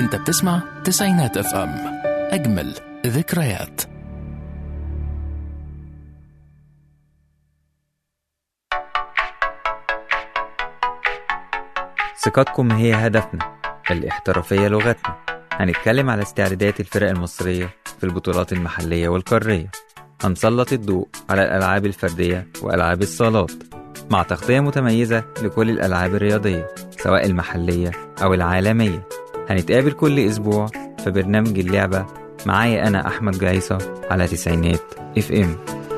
انت بتسمع تسعينات اف ام اجمل ذكريات ثقتكم هي هدفنا الاحترافية لغتنا هنتكلم على استعدادات الفرق المصرية في البطولات المحلية والقارية هنسلط الضوء على الألعاب الفردية وألعاب الصالات مع تغطية متميزة لكل الألعاب الرياضية سواء المحلية أو العالمية هنتقابل كل أسبوع في برنامج اللعبة معايا أنا أحمد جايصة على تسعينات اف ام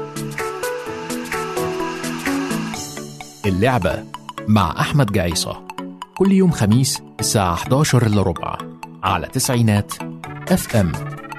اللعبة مع أحمد جعيصة كل يوم خميس الساعة 11 إلا ربع على تسعينات اف ام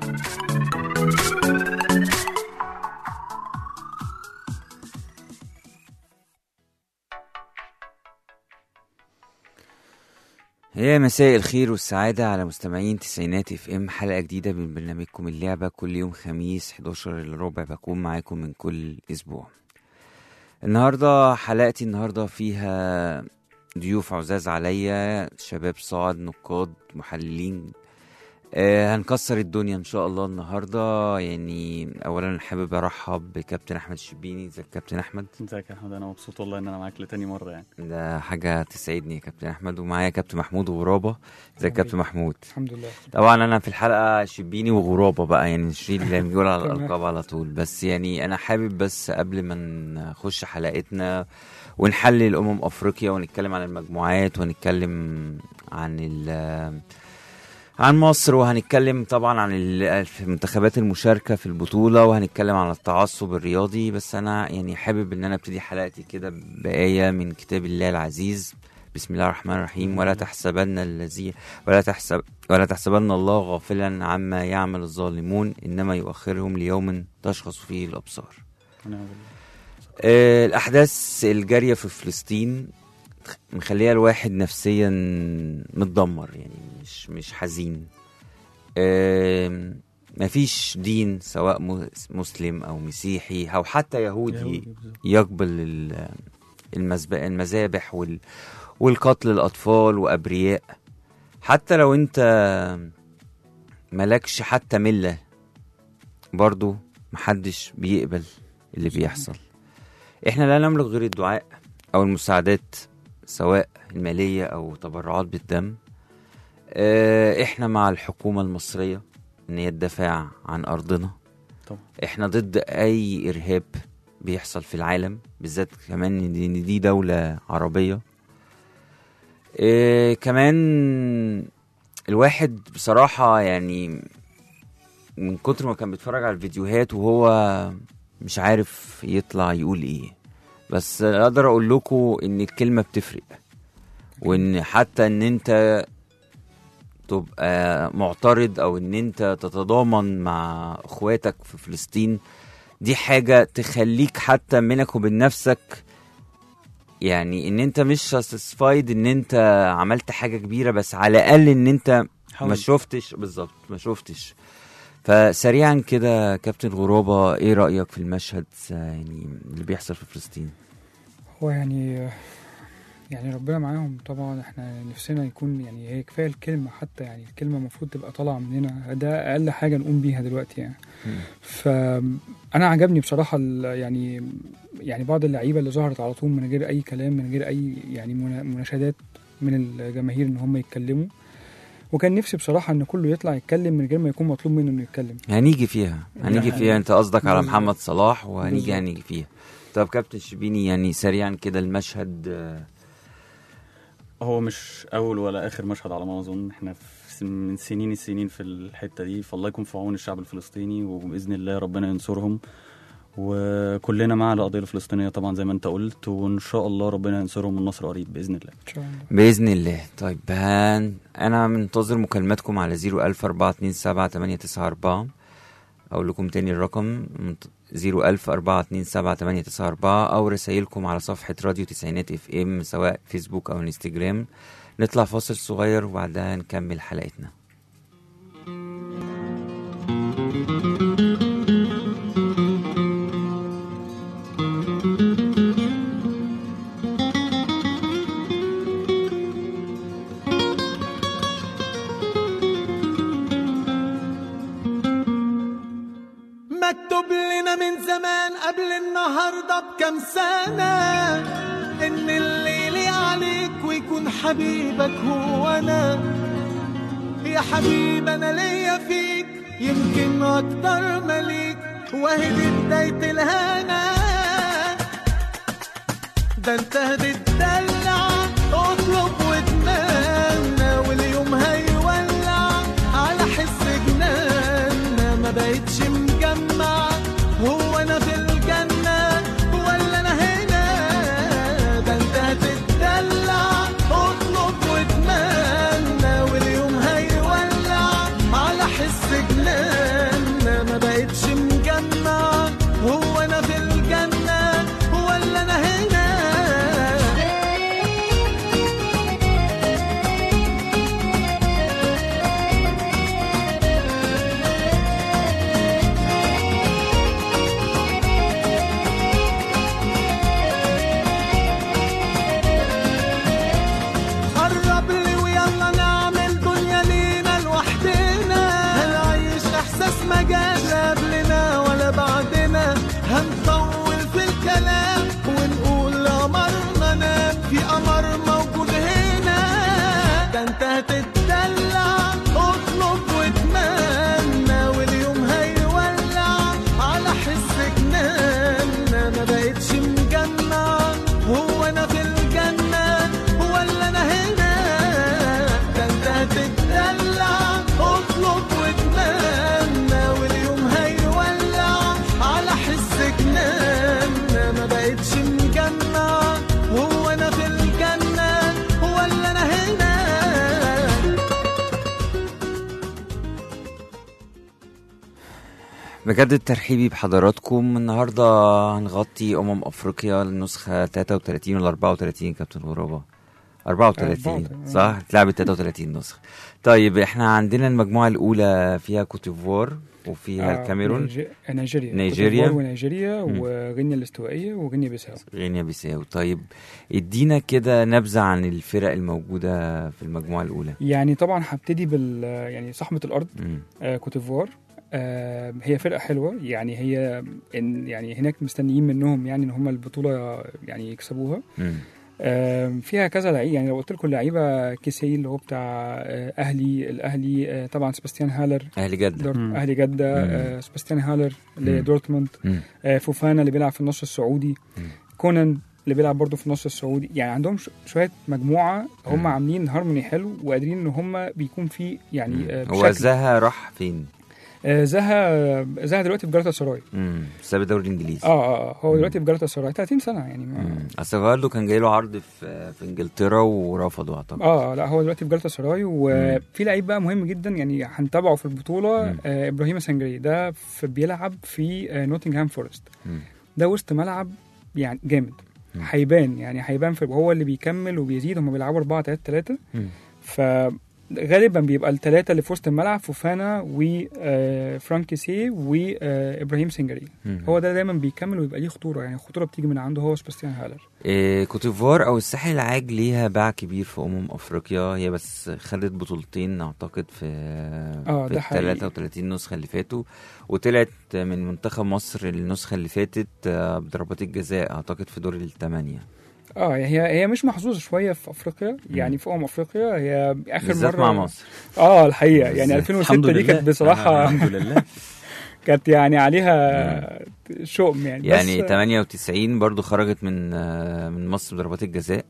يا مساء الخير والسعادة على مستمعين تسعينات اف ام حلقة جديدة من برنامجكم اللعبة كل يوم خميس 11 الا ربع بكون معاكم من كل اسبوع النهاردة حلقتي النهاردة فيها ضيوف عزاز عليا شباب صاعد نقاد محللين آه هنكسر الدنيا ان شاء الله النهارده يعني اولا حابب ارحب بكابتن احمد الشبيني ازيك كابتن احمد ازيك يا احمد انا مبسوط والله ان انا معاك لتاني مره يعني ده حاجه تسعدني يا كابتن احمد ومعايا كابتن محمود وغرابه ازيك كابتن محمود الحمد لله طبعا انا في الحلقه شبيني وغرابه بقى يعني نشيل اللي بنقول على تمام. الالقاب على طول بس يعني انا حابب بس قبل ما نخش حلقتنا ونحلل امم افريقيا ونتكلم عن المجموعات ونتكلم عن ال عن مصر وهنتكلم طبعا عن ال- المنتخبات المشاركه في البطوله وهنتكلم عن التعصب الرياضي بس انا يعني حابب ان انا ابتدي حلقتي كده بايه من كتاب الله العزيز بسم الله الرحمن الرحيم ولا تحسبن الذي ولا تحسب ولا تحسبن الله غافلا عما يعمل الظالمون انما يؤخرهم ليوم تشخص فيه الابصار ونعم بالله. آه، الأحداث الجارية في فلسطين مخليها الواحد نفسيا متدمر يعني مش مش حزين آم، مفيش دين سواء م- مسلم أو مسيحي أو حتى يهودي يهودي بالظبط. يقبل ال- المذب- المذابح وال والقتل الأطفال وأبرياء حتى لو أنت ملكش حتى ملة برضو محدش بيقبل اللي بيحصل احنا لا نملك غير الدعاء او المساعدات سواء المالية او تبرعات بالدم اه، احنا مع الحكومة المصرية ان هي تدافع عن ارضنا طبعا. احنا ضد اي ارهاب بيحصل في العالم بالذات كمان ان دي- إن دي دولة عربية اه، كمان الواحد بصراحة يعني من كتر ما كان بيتفرج على الفيديوهات وهو مش عارف يطلع يقول ايه بس اقدر اقول لكم ان الكلمه بتفرق وان حتى ان انت تبقى معترض او ان انت تتضامن مع اخواتك في فلسطين دي حاجه تخليك حتى منك وبين نفسك يعني ان انت مش ساتسفايد ان انت عملت حاجه كبيره بس على الاقل ان انت ما حاول شفتش بالظبط ما شفتش فسريعا كده كابتن غرابة ايه رأيك في المشهد يعني اللي بيحصل في فلسطين هو يعني يعني ربنا معاهم طبعا احنا نفسنا يكون يعني هي كفايه الكلمه حتى يعني الكلمه المفروض تبقى طالعه مننا ده اقل حاجه نقوم بيها دلوقتي يعني مم. فانا عجبني بصراحه ال- يعني يعني بعض اللعيبه اللي ظهرت على طول من غير اي كلام من غير اي يعني منا- مناشدات من الجماهير ان هم يتكلموا وكان نفسي بصراحه ان كله يطلع يتكلم من غير ما يكون مطلوب منه انه يتكلم هنيجي فيها هنيجي يعني- فيها انت قصدك على بالظبط. محمد صلاح وهنيجي بالظبط. هنيجي فيها طب كابتن شبيني يعني سريعا كده المشهد آه، هو مش اول ولا اخر مشهد على ما اظن احنا في س- من سنين السنين في الحته دي فالله يكون في عون الشعب الفلسطيني وباذن الله ربنا ينصرهم وكلنا مع القضيه الفلسطينيه طبعا زي ما انت قلت وان شاء الله ربنا ينصرهم النصر قريب باذن الله ان شاء الله بإذن الله طيب هان انا منتظر مكالماتكم على 00427 اقول لكم تاني الرقم 00427 او رسائلكم على صفحة راديو تسعينات اف ام سواء فيسبوك او انستجرام نطلع فاصل صغير وبعدها نكمل حلقتنا زمان قبل النهاردة بكم سنة إن الليل عليك ويكون حبيبك هو أنا يا حبيب أنا ليا فيك يمكن أكتر مليك وهي دي بداية الهنا ده انت هتتدلع اطلب واتمنى واليوم هيولع على حس جنان ما بقتش مجمع هو انا في الجنة ولا انا هنا ده انت هتتدلع اطلب واتمنى واليوم هيولع على حس جنان ما بقتش مجمع هو انا في الجنة ولا انا هنا قرب لي ويلا نعمل دنيا لينا لوحدنا هنعيش احساس ما جاش لا قبلنا ولا بعدنا هنطول في الكلام ونقول قمرنا نام في قمر موجود هنا ده انت هتتدلع اطلب واتمنى واليوم هيولع على حس جنان ما بقتش مجمع هو انا في الجنة ولا انا هنا ده انت هتتدلع اطلب واتمنى واليوم هيولع على حس جنان ما بقتش مجمع هو انا في الجنة ولا انا هنا بجد ترحيبي بحضراتكم النهارده هنغطي امم افريقيا النسخه 33 ولا 34 كابتن غرابه 34 34. صح اتلعبت 33 نسخه طيب احنا عندنا المجموعه الاولى فيها كوتيفوار وفيها آه، الكاميرون نيجي- نيجيريا نيجيريا. كوت ديفوار ونيجيريا مم. وغينيا الاستوائيه وغينيا بيساو غينيا بيساو طيب ادينا كده نبذه عن الفرق الموجوده في المجموعه الاولى يعني طبعا هبتدي بال يعني صاحبه الارض مم. آه كوتيفوار آه هي فرقه حلوه يعني هي إن يعني هناك مستنيين منهم يعني ان هم البطوله يعني يكسبوها مم. آه فيها كذا لعيب يعني لو قلت لكم لعيبه كيسي اللي هو بتاع آه اهلي الاهلي آه طبعا سباستيان هالر اهلي جده دورت مم. اهلي جده مم. آه سباستيان هالر مم. لدورتموند مم. آه فوفانا اللي بيلعب في النصر السعودي مم. كونان اللي بيلعب برضه في النصر السعودي يعني عندهم ش- شويه مجموعه هم مم. عاملين هارموني حلو وقادرين ان هم بيكون في يعني آه هو بشكل زها راح فين؟ آه زها زها دلوقتي في جلاتا سراي امم ساب الدوري الانجليزي اه اه آه، هو مم. دلوقتي في جلاتا سراي 30 سنه يعني ما مم. اصل غالو كان جاي له عرض في في انجلترا ورفضوا اعتقد اه لا هو دلوقتي في جلاتا سراي وفي لعيب بقى مهم جدا يعني هنتابعه في البطوله مم. آه ابراهيم سانجري ده في بيلعب في آه نوتنغهام فورست مم. ده وسط ملعب يعني جامد مم. هيبان يعني هيبان في هو اللي بيكمل وبيزيد هم بيلعبوا 4 3 3 مم. فغالبا بيبقى الثلاثه اللي في وسط الملعب فوفانا وفرانكي سي وابراهيم سنجري مم. هو ده دايما بيكمل ويبقى ليه خطوره يعني الخطوره بتيجي من عنده هو سباستيان هالر إيه كوتيفوار او الساحل العاج ليها باع كبير في امم افريقيا هي بس خدت بطولتين اعتقد في آه، في ده حقيقي. 33 نسخه اللي فاتوا وطلعت من منتخب مصر النسخه اللي فاتت آه، بضربات الجزاء اعتقد في دور الثمانيه اه هي هي مش محظوظه شويه في افريقيا يعني في امم افريقيا هي اخر بالذات مره مع مصر اه الحقيقه يعني بالذات. 2006 دي كانت بصراحه الحمد لله كانت يعني عليها شؤم يعني يعني بس 98 برضو خرجت من آه، من مصر بضربات الجزاء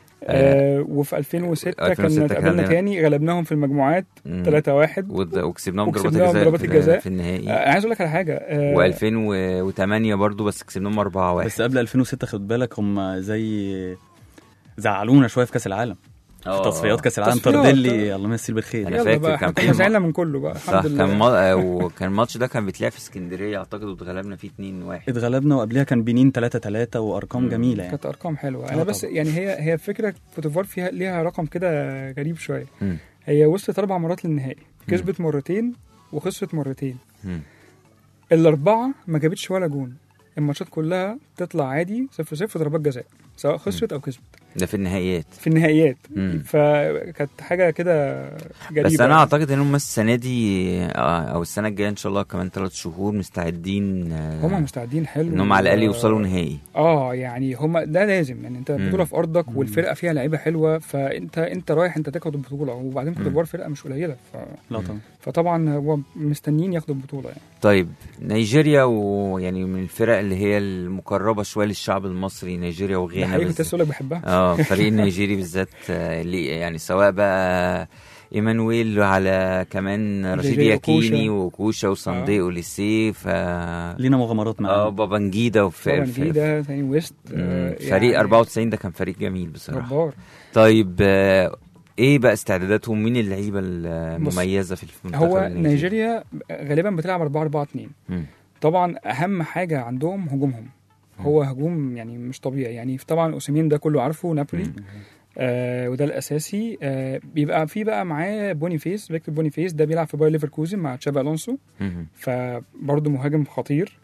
آه وفي 2006 كان 2006 كان اتقابلنا عندنا- تاني غلبناهم في المجموعات مم. 3 1 ود- وكسبناهم ضربات وكسبناهم الجزاء ضربات في- الجزاء. في النهائي انا عايز اقول لك على حاجه آه و2008 برضو بس كسبناهم 4 1 بس قبل 2006 خد بالك هم زي زعلونا شويه في كاس العالم في تصفيات كاس العالم تصفيات. طردلي الله يمسيه بالخير أنا يلا فاكر بقى كان احنا في كنا م- زعلنا من كله بقى صح الحمد لله كان ما... وكان الماتش ده كان بيتلعب في اسكندريه اعتقد واتغلبنا فيه 2 1 اتغلبنا وقبلها كان بنين 3 3 وارقام مم. جميله يعني كانت ارقام حلوه آه انا بس طبعا. يعني هي هي فكره كوتيفوار فيها ليها رقم كده غريب شويه مم. هي وصلت اربع مرات للنهائي كسبت مرتين وخسرت مرتين مم. الاربعه ما جابتش ولا جون الماتشات كلها تطلع عادي صفر صفر ضربات جزاء سواء خسرت او كسبت ده في النهائيات في النهائيات مم. فكانت حاجه كده غريبه بس انا اعتقد ان هم السنه دي آه، او السنه الجايه ان شاء الله كمان ثلاث شهور مستعدين آه، هم مستعدين حلو ان هم على الاقل يوصلوا نهائي اه يعني هم ده لازم يعني انت مم. البطوله في ارضك والفرقه فيها لعيبه حلوه فانت انت رايح انت تاخد البطوله وبعدين كوت مم. ديفوار فرقه مش قليله ف... لا طبعا فطبعا هو مستنيين ياخدوا البطوله يعني طيب نيجيريا ويعني من الفرق اللي هي المقربه شويه للشعب المصري نيجيريا ده وغانا حقيقي كنت بالذات. لسه بقول لك بحبها اه الفريق النيجيري بالذات آه، اللي يعني سواء بقى ايمانويل على كمان رشيد جاي ياكيني وكوشا. وكوشا وصندي اوليسي ف لينا مغامرات اه معانا بابانجيدا وف طبعا ف- جديده ثاني ويست مم، آه، فريق يعني 94 ده كان فريق جميل بصراحه جبار طيب آه، ايه بقى استعداداتهم مين اللعيبه بص، المميزه في المنتخب هو النيجيري؟ نيجيريا غالبا بتلعب 4 4 2 مم. طبعا اهم حاجه عندهم هجومهم هو هجوم يعني مش طبيعي يعني طبعا اوسيمين ده كله عارفه نابولي مم. آه وده الاساسي آه بيبقى في بقى معاه بوني فيس فيكتور بوني فيس ده بيلعب في باير ليفركوزن مع تشابي الونسو مم. فبرضه مهاجم خطير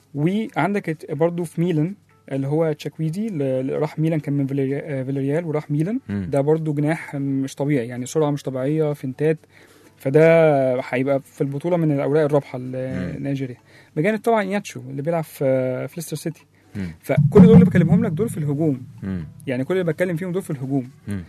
وعندك ات- برضه في ميلان اللي هو تشاكويدي اللي راح ميلان كان من فيلاريا- آه، فيلاريال وراح ميلان مم. ده برضه جناح مش طبيعي يعني سرعه مش طبيعيه فنتات فده هيبقى في البطوله من الاوراق الرابحه لنيجيريا بجانب طبعا ياتشو اللي بيلعب في في ليستر سيتي مم. فكل دول اللي بكلمهم لك دول في الهجوم مم. يعني كل اللي بتكلم فيهم دول في الهجوم مم.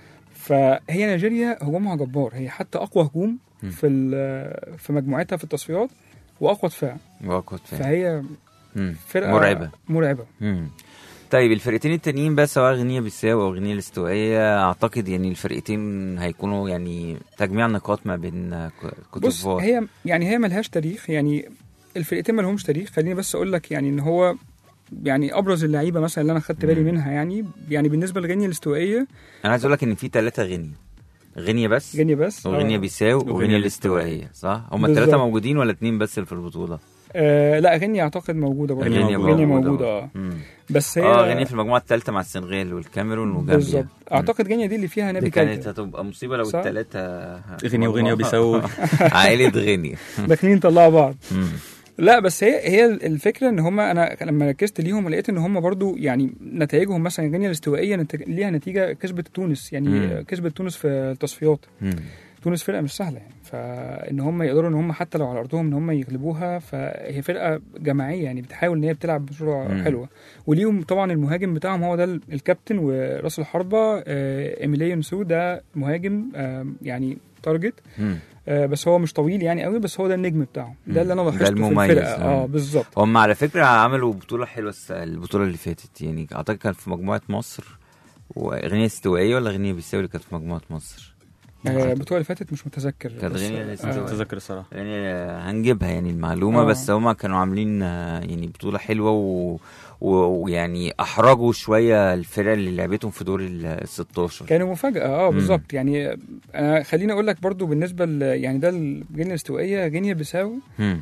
فهي نيجيريا هجومها جبار هي حتى اقوى هجوم مم. في ال- في مجموعتها في التصفيات واقوى دفاع واقعد فاهم. فهي مم. فرقه مرعبه مرعبه مم. طيب الفرقتين التانيين بقى سواء غينيا بيساو او غينيا الاستوائيه اعتقد يعني الفرقتين هيكونوا يعني تجميع نقاط ما بين آه، كوت بص ديفوار. هي يعني هي ملهاش تاريخ يعني الفرقتين ما لهمش تاريخ خليني بس اقول لك يعني ان هو يعني ابرز اللعيبه مثلا اللي انا خدت بالي مم. منها يعني يعني بالنسبه لغينيا الاستوائيه انا عايز اقول لك ان في ثلاثه غينيا غينيا بس غينيا بس وغينيا آه. بيساو وغينيا وغينيا الاستوائيه صح هم الثلاثه بالظبط. موجودين ولا اتنين بس اللي في البطوله آه لا غينيا اعتقد موجوده برضه غينيا موجودة. غينيا موجوده اه مم. بس هي اه غينيا في المجموعه الثالثه مع السنغال والكاميرون وجامبيا بالظبط اعتقد غينيا دي اللي فيها دي نبي كانت كانت هتبقى مصيبه لو صح؟ الثلاثه غينيا وغينيا بيساو عائله غينيا داخلين طلعوا بعض مم. لا بس هي هي الفكره ان هم انا لما ركزت ليهم لقيت ان هم برضو يعني نتائجهم مثلا غينيا الاستوائيه نتج... ليها نتيجه كسبت تونس يعني مم. كسبت تونس في التصفيات مم. تونس فرقه مش سهله يعني فان هم يقدروا ان هم حتى لو على ارضهم ان هم يغلبوها فهي فرقه جماعيه يعني بتحاول ان هي بتلعب بصوره مم. حلوه وليهم طبعا المهاجم بتاعهم هو ده ال- الكابتن وراس الحربه آه، ايميليو نسو ده مهاجم آه، يعني تارجت مم. آه، بس هو مش طويل يعني قوي بس هو ده النجم بتاعهم ده اللي انا ده لاحظته في المميز، الفرقه آه. اه بالظبط هم على فكرة عملوا بطولة حلوة الس- البطولة اللي فاتت يعني أعتقد كان في مجموعة مصر وغينيا استوائية ولا غينيا بيساوي اللي كانت في مجموعة مصر؟ آه، البطوله اللي فاتت مش متذكر كانت بس، غينيا آه، الاستوائية. متذكر الصراحه يعني هنجيبها يعني المعلومة آه. بس هما كانوا عاملين آه، يعني بطولة حلوة و... و- ويعني أحرجوا شوية الفرق اللي لعبتهم في دور ال 16 كانوا مفاجاه اه مم. بالظبط يعني انا خليني اقول لك برضو بالنسبه ل يعني ده غينيا الاستوائيه غينيا بيساو مم.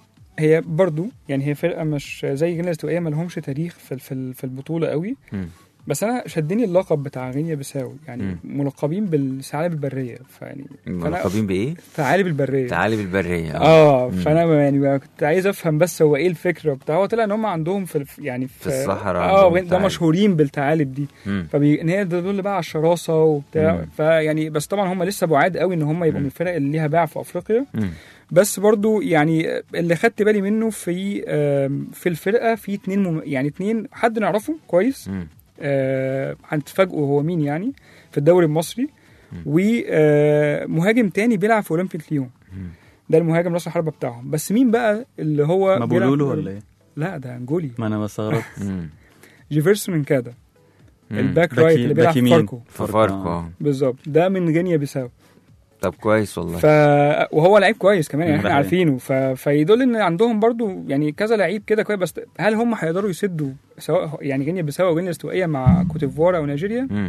هي برضو يعني هي فرقه مش زي غينيا الاستوائيه ما لهمش تاريخ في في في البطوله قوي مم. بس انا شدني اللقب بتاع غينيا بيساو يعني مم. ملقبين بالثعالب البريه فيعني فانا ملقبين بإيه؟ ثعالب البريه تعالي بالبرية اه مم. فانا يعني بقى كنت عايز افهم بس هو ايه الفكره وبتاع هو طلع ان هم عندهم في الف- يعني في, في الصحراء اه عندهم ده ثعالب. مشهورين بالثعالب دي مم. فبي... ان هي تدل بقى على الشراسه وبتاع مم. فيعني بس طبعا هم لسه بعاد قوي ان هم يبقوا مم. من الفرق اللي ليها باع في افريقيا مم. بس برضو يعني اللي خدت بالي منه في آم، في الفرقه في اتنين مم... يعني اتنين حد نعرفه كويس مم. آه، هنتفاجئوا هو مين يعني في الدوري المصري مم. ومهاجم تاني بيلعب في اولمبيك ليون مم. ده المهاجم راس الحربه بتاعهم بس مين بقى اللي هو ما بيلعب بيقولوا في له ولا ايه؟ لا ده انجولي ما انا بستغرب مم. جيفرسون انكادا مم. الباك باك رايت ي- اللي باك بيلعب في يمين. فاركو في فاركو آه. بالظبط ده من غينيا بيساو طب كويس والله ف وهو لعيب كويس كمان يعني ده احنا حقيقي. عارفينه ف... فيدل ان عندهم برضو يعني كذا لعيب كده كويس بس هل هم هيقدروا يسدوا سواء يعني غينيا بيساو او غينيا الاستوائيه مع كوتيفوار او نيجيريا مم.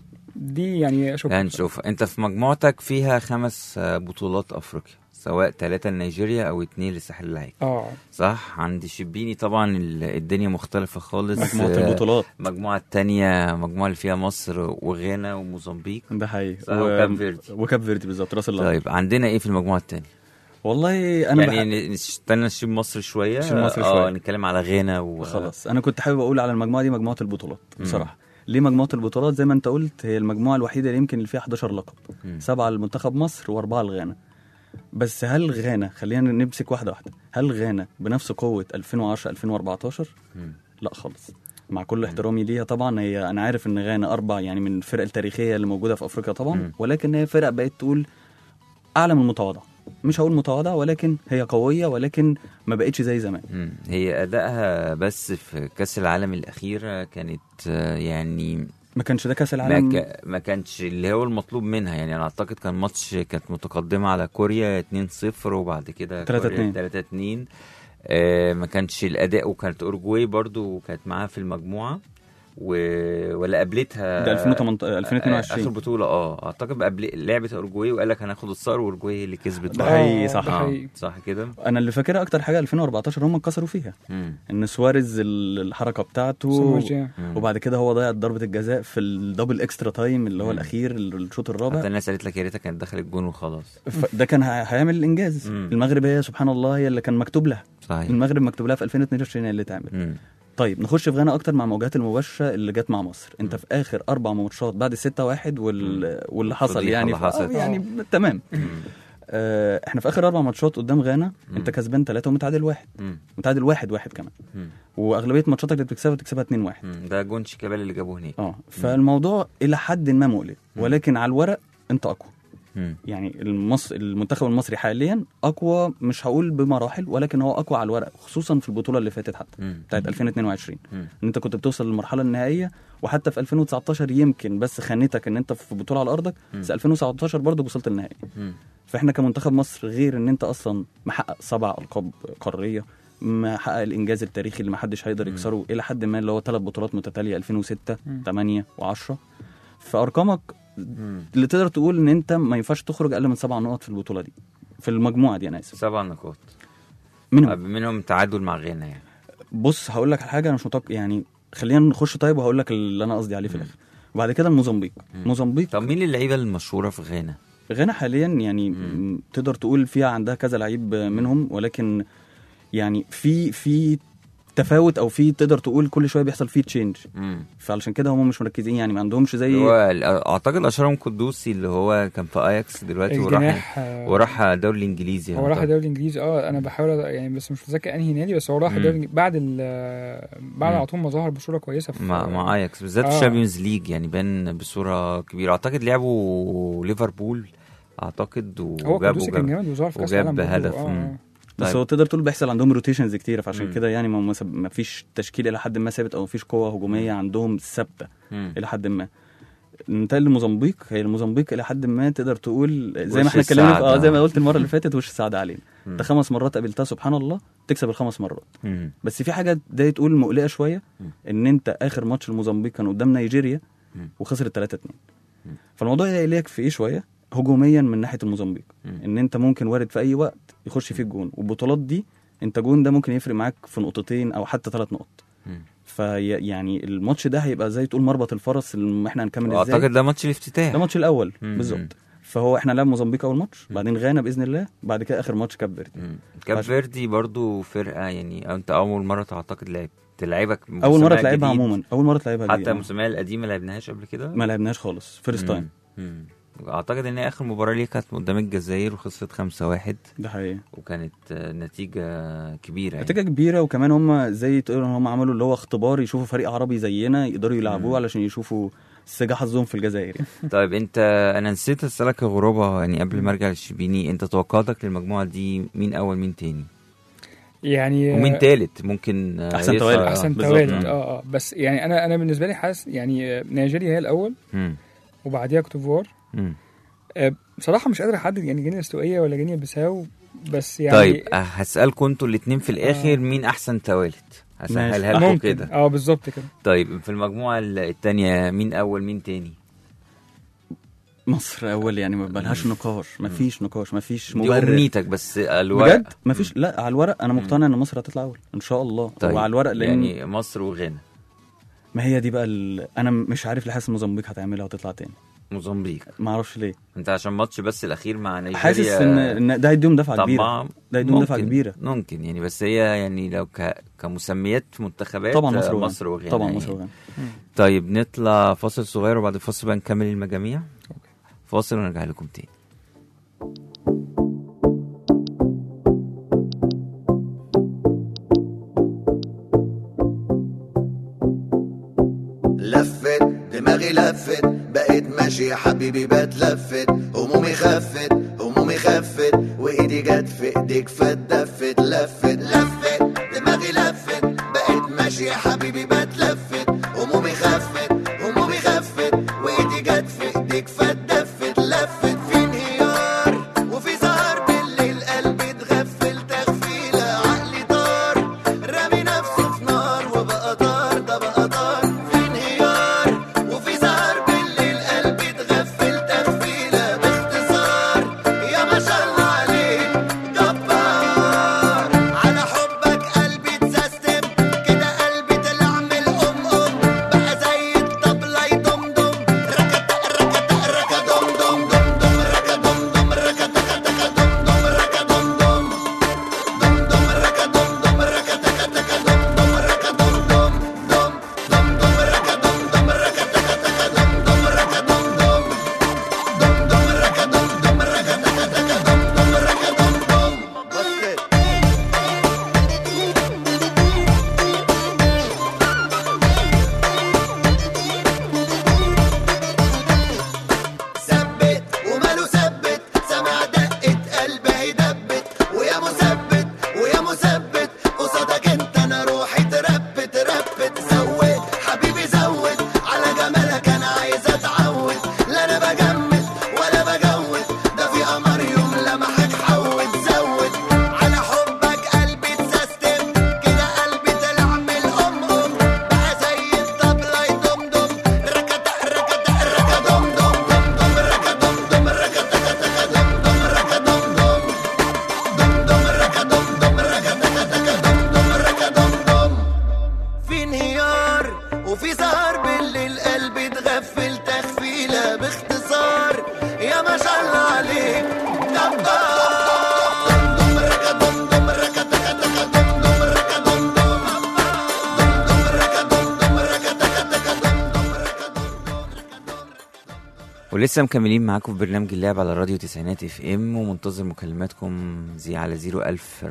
دي يعني اشوف لا نشوف انت في مجموعتك فيها خمس آه، بطولات افريقيا سواء ثلاثة لنيجيريا او اتنين لساحل العاج اه صح عند شبيني طبعا ال- الدنيا مختلفة خالص مجموعه آه، البطولات المجموعة التانية مجموعة اللي فيها مصر وغانا وموزمبيق ده حقيقي صح، وكاب فيردي. وكاب فيردي بالظبط راس الله طيب عندنا ايه في المجموعة التانية؟ والله انا بح... يعني نستنى نشيب مصر شوية نشيب مصر اه شوية. نتكلم على غانا و خلاص انا كنت حابب اقول على المجموعه دي مجموعه البطولات مم. بصراحه ليه مجموعه البطولات زي ما انت قلت هي المجموعه الوحيده اللي يمكن اللي فيها 11 لقب مم. سبعه لمنتخب مصر واربعه لغانا بس هل غانا خلينا نمسك واحده واحده هل غانا بنفس قوه 2010 2014 مم. لا خالص مع كل احترامي ليها طبعا هي انا عارف ان غانا اربع يعني من الفرق التاريخيه اللي موجوده في افريقيا طبعا مم. ولكن هي فرق بقت تقول اعلى من المتواضع مش هقول متواضع ولكن هي قويه ولكن ما بقتش زي زمان مم. هي ادائها بس في كاس العالم الاخيره كانت آه، يعني ما كانش ده كاس ما, العالم ك... ما كانش اللي هو المطلوب منها يعني انا اعتقد كان ماتش كانت متقدمه على كوريا 2-0 وبعد كده 3-2. 3 2 آه ما كانش الاداء وكانت اورجواي برضو كانت معاها في المجموعه و... ولا قابلتها ده 2018 اخر 2022 بطوله اه اعتقد قبل لعبه اورجواي وقال لك هناخد الصقر واورجواي هي اللي كسبت ده بعد. حقيقي، آه، صح. ده آه، حقيقي. صح كده انا اللي فاكرها اكتر حاجه 2014 هم اتكسروا فيها مم. ان سواريز ال- الحركه بتاعته سموجي. مم. وبعد كده هو ضيع ضربه الجزاء في الدبل اكسترا تايم اللي هو مم. الاخير الشوط حتى الرابع الناس قالت لك يا ريتها كانت دخلت جون وخلاص ف- ده كان ه- هيعمل الانجاز مم. المغرب هي سبحان الله هي اللي كان مكتوب لها صحيح المغرب مكتوب لها في 2022 هي اللي تعمل مم. طيب نخش في غانا اكتر مع المواجهات المباشره اللي جت مع مصر انت في اخر اربع ماتشات بعد الستة واحد وال... واللي حصل الفضيحة يعني اللي حصلت. آه يعني تمام مم. آه احنا في اخر اربع ماتشات قدام غانا انت كسبان ثلاثه ومتعادل واحد مم. متعادل واحد واحد كمان مم. واغلبيه ماتشاتك اللي بتكسبها بتكسبها 2 1 مم. ده جون شيكابالا اللي جابوه هناك اه فالموضوع الى حد ما مقلق ولكن على الورق انت اقوى مم. يعني المص... المنتخب المصري حاليا اقوى مش هقول بمراحل ولكن هو اقوى على الورق خصوصا في البطوله اللي فاتت حتى مم. بتاعت 2022 مم. ان انت كنت بتوصل للمرحله النهائيه وحتى في 2019 يمكن بس خانتك ان انت في بطوله على ارضك بس 2019 برضه وصلت النهائي مم. فاحنا كمنتخب مصر غير ان انت اصلا محقق سبع القاب قاريه محقق الانجاز التاريخي اللي ما حدش هيقدر يكسره الى حد ما اللي هو ثلاث بطولات متتاليه 2006 مم. 8 و10 فارقامك مم. اللي تقدر تقول ان انت ما ينفعش تخرج اقل من سبع نقط في البطوله دي في المجموعه دي انا اسف سبع نقاط منهم منهم تعادل مع غانا يعني بص هقول لك على حاجه انا مش متوقع يعني خلينا نخش طيب وهقول لك اللي انا قصدي عليه في الاخر وبعد كده الموزمبيق موزمبيق طب مين اللعيبه المشهوره في غانا؟ غانا حاليا يعني مم. م- تقدر تقول فيها عندها كذا لعيب منهم ولكن يعني في في تفاوت او في تقدر تقول كل شويه بيحصل فيه تشينج مم. فالعشان كده هم مش مركزين يعني ما عندهمش زي هو ال- اعتقد اشهرهم قدوسي اللي هو كان في اياكس دلوقتي وراح الجناح آه، وراح الدوري الانجليزي هو راح أعتقد. الدوري الانجليزي اه انا بحاول أ- يعني بس مش متذكر انهي نادي بس هو راح مم. الدوري الإنجليزي بعد ال بعد مم. على طول ما ظهر بصوره كويسه في مع مع اياكس بالذات آه. في الشامبيونز ليج يعني بان بصوره كبيره اعتقد لعبوا ليفربول اعتقد هو وجابوا قدوسي كان جاب جامد وظهر في كاس وجاب العالم برضه. هدف. آه، مم. آه. بس طيب. هو تقدر تقول بيحصل عندهم روتيشنز كتيره فعشان مم. كده يعني ما ما سب- ما فيش تشكيل الى حد ما ثابت او ما فيش قوه هجوميه عندهم ثابته مم. الى حد ما ننتقل لموزمبيق هي الموزمبيق الى حد ما تقدر تقول زي وش ما احنا اتكلمنا السعد، اه زي ما آه. قلت المره اللي فاتت وش السعد علينا مم. انت خمس مرات قابلتها سبحان الله تكسب الخمس مرات مم. بس في حاجه ده تقول مقلقه شويه مم. ان انت اخر ماتش الموزمبيق كان قدام نيجيريا مم. وخسر 3 2 مم. فالموضوع يقلقك في ايه شويه هجوميا من ناحيه الموزمبيق مم. ان انت ممكن وارد في اي وقت يخش فيك جون والبطولات دي انت جون ده ممكن يفرق معاك في نقطتين او حتى ثلاث نقط مم. فيعني الماتش ده هيبقى زي تقول مربط الفرس اللي احنا هنكمل ازاي واعتقد ده ماتش الافتتاح ده الماتش الاول مم. بالظبط فهو احنا لعب موزمبيق اول ماتش بعدين غانا باذن الله بعد كده اخر ماتش كاب فيردي مم. كاب عشان- فيردي برضو فرقه يعني انت اول مره تعتقد لعب تلعبك اول مره مسمى تلعبها جديد. عموما اول مره تلعبها دي حتى آه. المسميه القديمه لعبناهاش قبل كده ما لعبناش خالص فيرست تايم مم. مم. اعتقد ان هي اخر مباراه ليه كانت قدام الجزائر وخسرت 5-1 ده حقيقي وكانت آه، نتيجه كبيره يعني. نتيجه كبيره وكمان هم زي تقول هم عملوا اللي هو اختبار يشوفوا فريق عربي زينا يقدروا يلعبوه علشان يشوفوا سجا حظهم في الجزائر يعني. طيب انت انا نسيت اسالك يا غرابه يعني قبل ما ارجع للشبيني انت توقعاتك للمجموعه دي مين اول مين تاني يعني ومين تالت ممكن آه، أحسن يطلع- توالد. احسن بالظبط. توالد مم. اه اه بس يعني انا انا بالنسبه لي حاسس يعني آه، نيجيريا هي الاول مم. وبعديها كوتيفوار مم. آه، بصراحه مش قادر احدد يعني جينيا الاستوائيه ولا جينيا بيساو بس يعني طيب آه، هسالكم انتوا الاثنين في الاخر مين احسن توالت هسهلها لكم ممكن كده اه بالظبط كده طيب في المجموعه الثانيه مين اول مين تاني مصر اول يعني ما بلهاش نقاش ما فيش نقاش ما فيش دي مبرر امنيتك بس الورق بجد ما فيش لا على الورق انا مقتنع ان مصر هتطلع اول ان شاء الله طيب هو على الورق لان يعني مصر وغانا ما هي دي بقى ال... انا مش عارف ليه حاسس موزمبيق هتعملها وتطلع تاني موزمبيق ما اعرفش ليه انت عشان ماتش بس الاخير مع نيجيريا حاسس ان ان ده هيديهم دفعه كبيره طبعا ده هيديهم دفعه ممكن- كبيره ممكن يعني بس هي يعني لو ك... كمسميات منتخبات طبعا مصر آه، وغانا. مصر وغانا طبعا يعني. مصر وغانا طيب نطلع فاصل صغير وبعد الفاصل بقى نكمل المجاميع فاصل ونرجع لكم تاني لفت دماغي لفت بقيت ماشي يا حبيبي بتلفت همومي خفت همومي خفت وايدي جت في ايديك فاتدفت لفت لفت دماغي لفت بقيت ماشي يا حبيبي بتلفت همومي خفت همومي خفت وايدي جت في ايديك فاتدفت لفت في انهيار وفي سهر بالليل قلبي اتغفل تغفيله عقلي طار رامي نفسه في نار وبقى طار ده بقى طار في انهيار وفي سهر بالليل قلبي اتغفل تغفيله باختصار يا ما شاء الله عليك جبار على حبك قلبي اتسيستم كده قلبي طلع من الام ام بقى زي الطبله يدمدم ركت ركت ركت دم دم دم دم ركت دم دم ركت تك تك دم دم ركت دم دم دم دم ركت دم دم ركت تك تك دم دم ركت دم دم دم دم دم ركت دم دم ركت تك تك دم دم ركت دم دم دم دم ركت دم دم ركت تك تك دم دم ركت دم دم بس كده ثبت وماله ثبت سمع دقة قلبي دبت ويا مثبت ويا مثبت قصادك انت انا روحي تربت ربت زود حبيبي زود على جمالك انا عايز اتعود لا انا بجمد ولا بجود ده في قمر يوم لمحك حود زود على حبك قلبي اتسيستم كده قلبي طلع من الام ام بقى زي الطبله يدمدم ركت ركت ركت دم دم دم دم ركت دم دم ركت تك تك دم دم ركت دم دم دم دم ركت دم دم ركت تك تك دم دم ركت دم دم في انهيار وفي سهر بالليل قلبي اتغفل تغفيله باختصار يا ما شاء الله عليك جبار دم ركت دم دم ركت تك تك دم دم ركت دم دم دم دم ركت دم دم ركت تك تك دم دم ركت دم ولسه مكملين معاكم في برنامج اللعب على راديو تسعينات اف ام ومنتظر مكالماتكم زي على 01000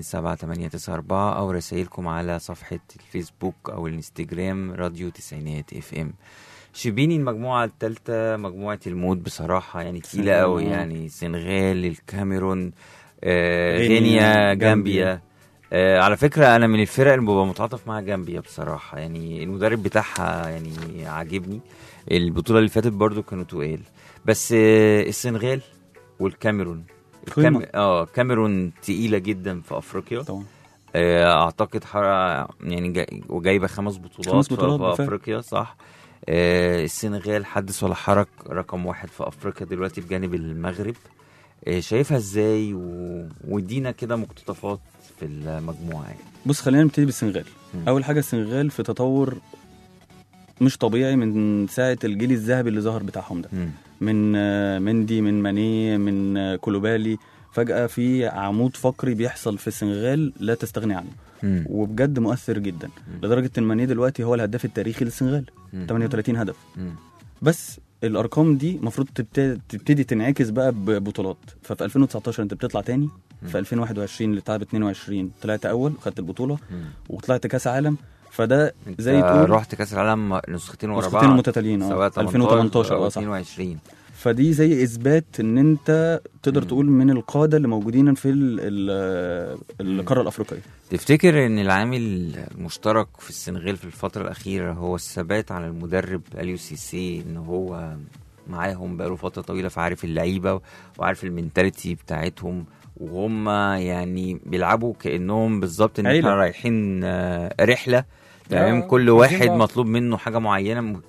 427 او رسائلكم على صفحة الفيسبوك او الانستجرام راديو تسعينات اف ام شبيني المجموعة الثالثة مجموعة الموت بصراحة يعني تقيلة سنغال، قوي آه. يعني السنغال الكاميرون آه غينيا، غينيا جامبيا. جامبيا آه على فكرة أنا من الفرق اللي ببقى متعاطف معاها جامبيا بصراحة يعني المدرب بتاعها يعني عاجبني البطولة اللي فاتت برضو كانوا تقال بس آه السنغال والكاميرون قيمة. الكام... اه كاميرون تقيلة جدا في أفريقيا طبعا آه، اعتقد حرق يعني جاي وجايبه خمس بطولات, خمس في- بطولات في بالفعل. افريقيا صح آه، السنغال حدث ولا حرج رقم واحد في افريقيا دلوقتي بجانب المغرب آه، شايفها ازاي و... وادينا كده مقتطفات في المجموعه يعني بص خلينا نبتدي بالسنغال مم. اول حاجه السنغال في تطور مش طبيعي من ساعه الجيل الذهبي اللي ظهر بتاعهم ده مم. من آه، مندي من ماني من آه، كولوبالي فجاه في عمود فقري بيحصل في السنغال لا تستغني عنه مم. وبجد مؤثر جدا لدرجه ان ماني دلوقتي هو الهداف التاريخي للسنغال مم. 38 هدف مم. بس الارقام دي المفروض تبتدي, تبتدي تنعكس بقى ببطولات ففي 2019 انت بتطلع تاني في 2021 اللي اتلعب 22 طلعت اول وخدت البطوله مم. وطلعت كاس عالم فده انت زي تقول رحت كاس العالم نسختين ورا بعض نسختين متتاليين، اه. سواء 2018 او اه، صح. 22 فدي زي اثبات ان انت تقدر مم. تقول من القاده اللي موجودين في ال- ال- القاره الافريقيه تفتكر ان العامل المشترك في السنغال في الفتره الاخيره هو الثبات على المدرب اليو سي سي ان هو معاهم بقاله فتره طويله فعارف اللعيبه وعارف المينتاليتي بتاعتهم وهم يعني بيلعبوا كانهم بالظبط ان عيلة. احنا رايحين آه، رحله تمام آه، كل عايزين واحد بعض. مطلوب منه حاجه معينه م-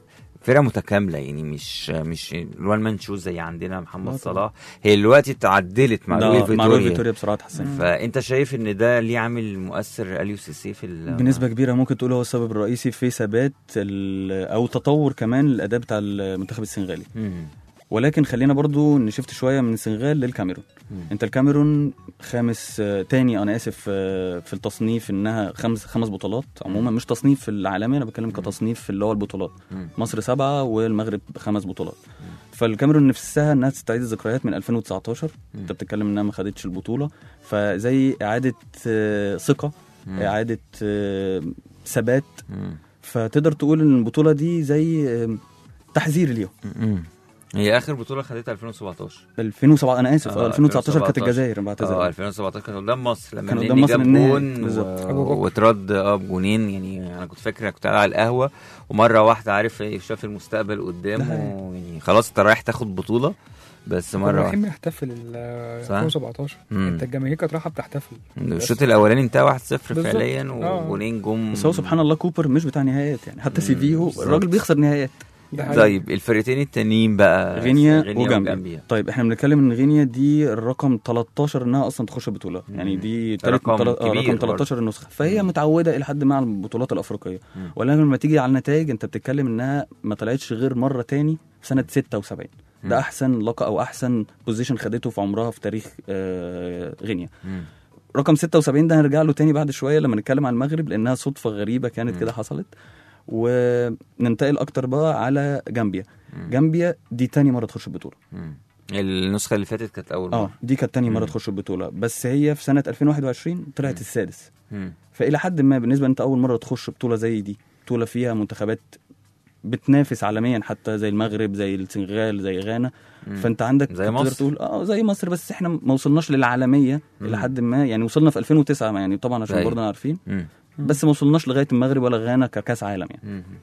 فرقه متكامله يعني مش مش الوان مان شو زي عندنا محمد لا طبعا. صلاح هي دلوقتي اتعدلت مع ده لوي مع لوي فيتوريا فيتوريا بصراحه اتحسن فانت شايف ان ده ليه عامل مؤثر اليو سي سي في ال- بنسبه كبيره ممكن تقول هو السبب الرئيسي في ثبات ال- او تطور كمان الاداء بتاع المنتخب السنغالي مم. ولكن خلينا برضو نشفت شويه من السنغال للكاميرون مم. انت الكاميرون خامس آه، تاني انا اسف آه، في التصنيف انها خمس خمس بطولات عموما مش تصنيف العالمي انا بتكلم كتصنيف في اللي هو البطولات مم. مصر سبعه والمغرب خمس بطولات فالكاميرون نفسها انها تستعيد الذكريات من 2019 انت بتتكلم انها ما خدتش البطوله فزي اعاده آه، ثقه مم. اعاده آه، ثبات مم. فتقدر تقول ان البطوله دي زي آه، تحذير ليهم مم. هي اخر بطوله خدتها 2017 2007 انا اسف آه، اه 2019 كانت 2017. الجزائر اه بعتذر 2017 كان قدام مصر لما كان قدام النني مصر جاب النهائي. جون بالظبط. و... أبو بكر. واترد اه بجونين يعني انا كنت فاكر كنت قاعد على القهوه ومره واحده عارف ايه شاف المستقبل ده قدامه حقيقي. يعني خلاص انت رايح تاخد بطوله بس كنا مره رايحين واحده بنحتفل ال صح؟ 2017 مم. انت الجماهير كانت رايحه بتحتفل الشوط الاولاني انتهى 1-0 بالظبط. فعليا آه. وجونين جم بس هو سبحان الله كوبر مش بتاع نهايات يعني حتى سي في هو بالظبط. الراجل بيخسر نهايات ده حقيقي. طيب الفرقتين التانيين بقى غينيا غينيا وجامبيا طيب احنا بنتكلم ان غينيا دي الرقم 13 انها اصلا تخش البطوله مم. يعني دي ده تالت رقم تل- آه، كبير رقم 13 النسخه فهي مم. متعوده الى حد ما على البطولات الافريقيه مم. ولكن لما تيجي على النتائج انت بتتكلم انها ما طلعتش غير مره تاني في سنه 76 مم. ده احسن لقب او احسن بوزيشن خدته في عمرها في تاريخ آه، غينيا مم. رقم 76 ده هنرجع له تاني بعد شويه لما نتكلم عن المغرب لانها صدفه غريبه كانت مم. كده حصلت وننتقل اكتر بقى على جامبيا مم. جامبيا دي تاني مره تخش البطوله مم. النسخه اللي فاتت كانت اول اه مره دي كانت تاني مره مم. تخش البطوله بس هي في سنه 2021 طلعت مم. السادس مم. فالى حد ما بالنسبه انت اول مره تخش بطوله زي دي بطوله فيها منتخبات بتنافس عالميا حتى زي المغرب زي السنغال زي غانا مم. فانت عندك زي تقدر مصر. تقول اه زي مصر بس احنا ما وصلناش للعالميه مم. الى حد ما يعني وصلنا في 2009 يعني طبعا عشان أيوة. برضه عارفين مم. بس ما وصلناش لغايه المغرب ولا غانا ككاس عالم يعني مم.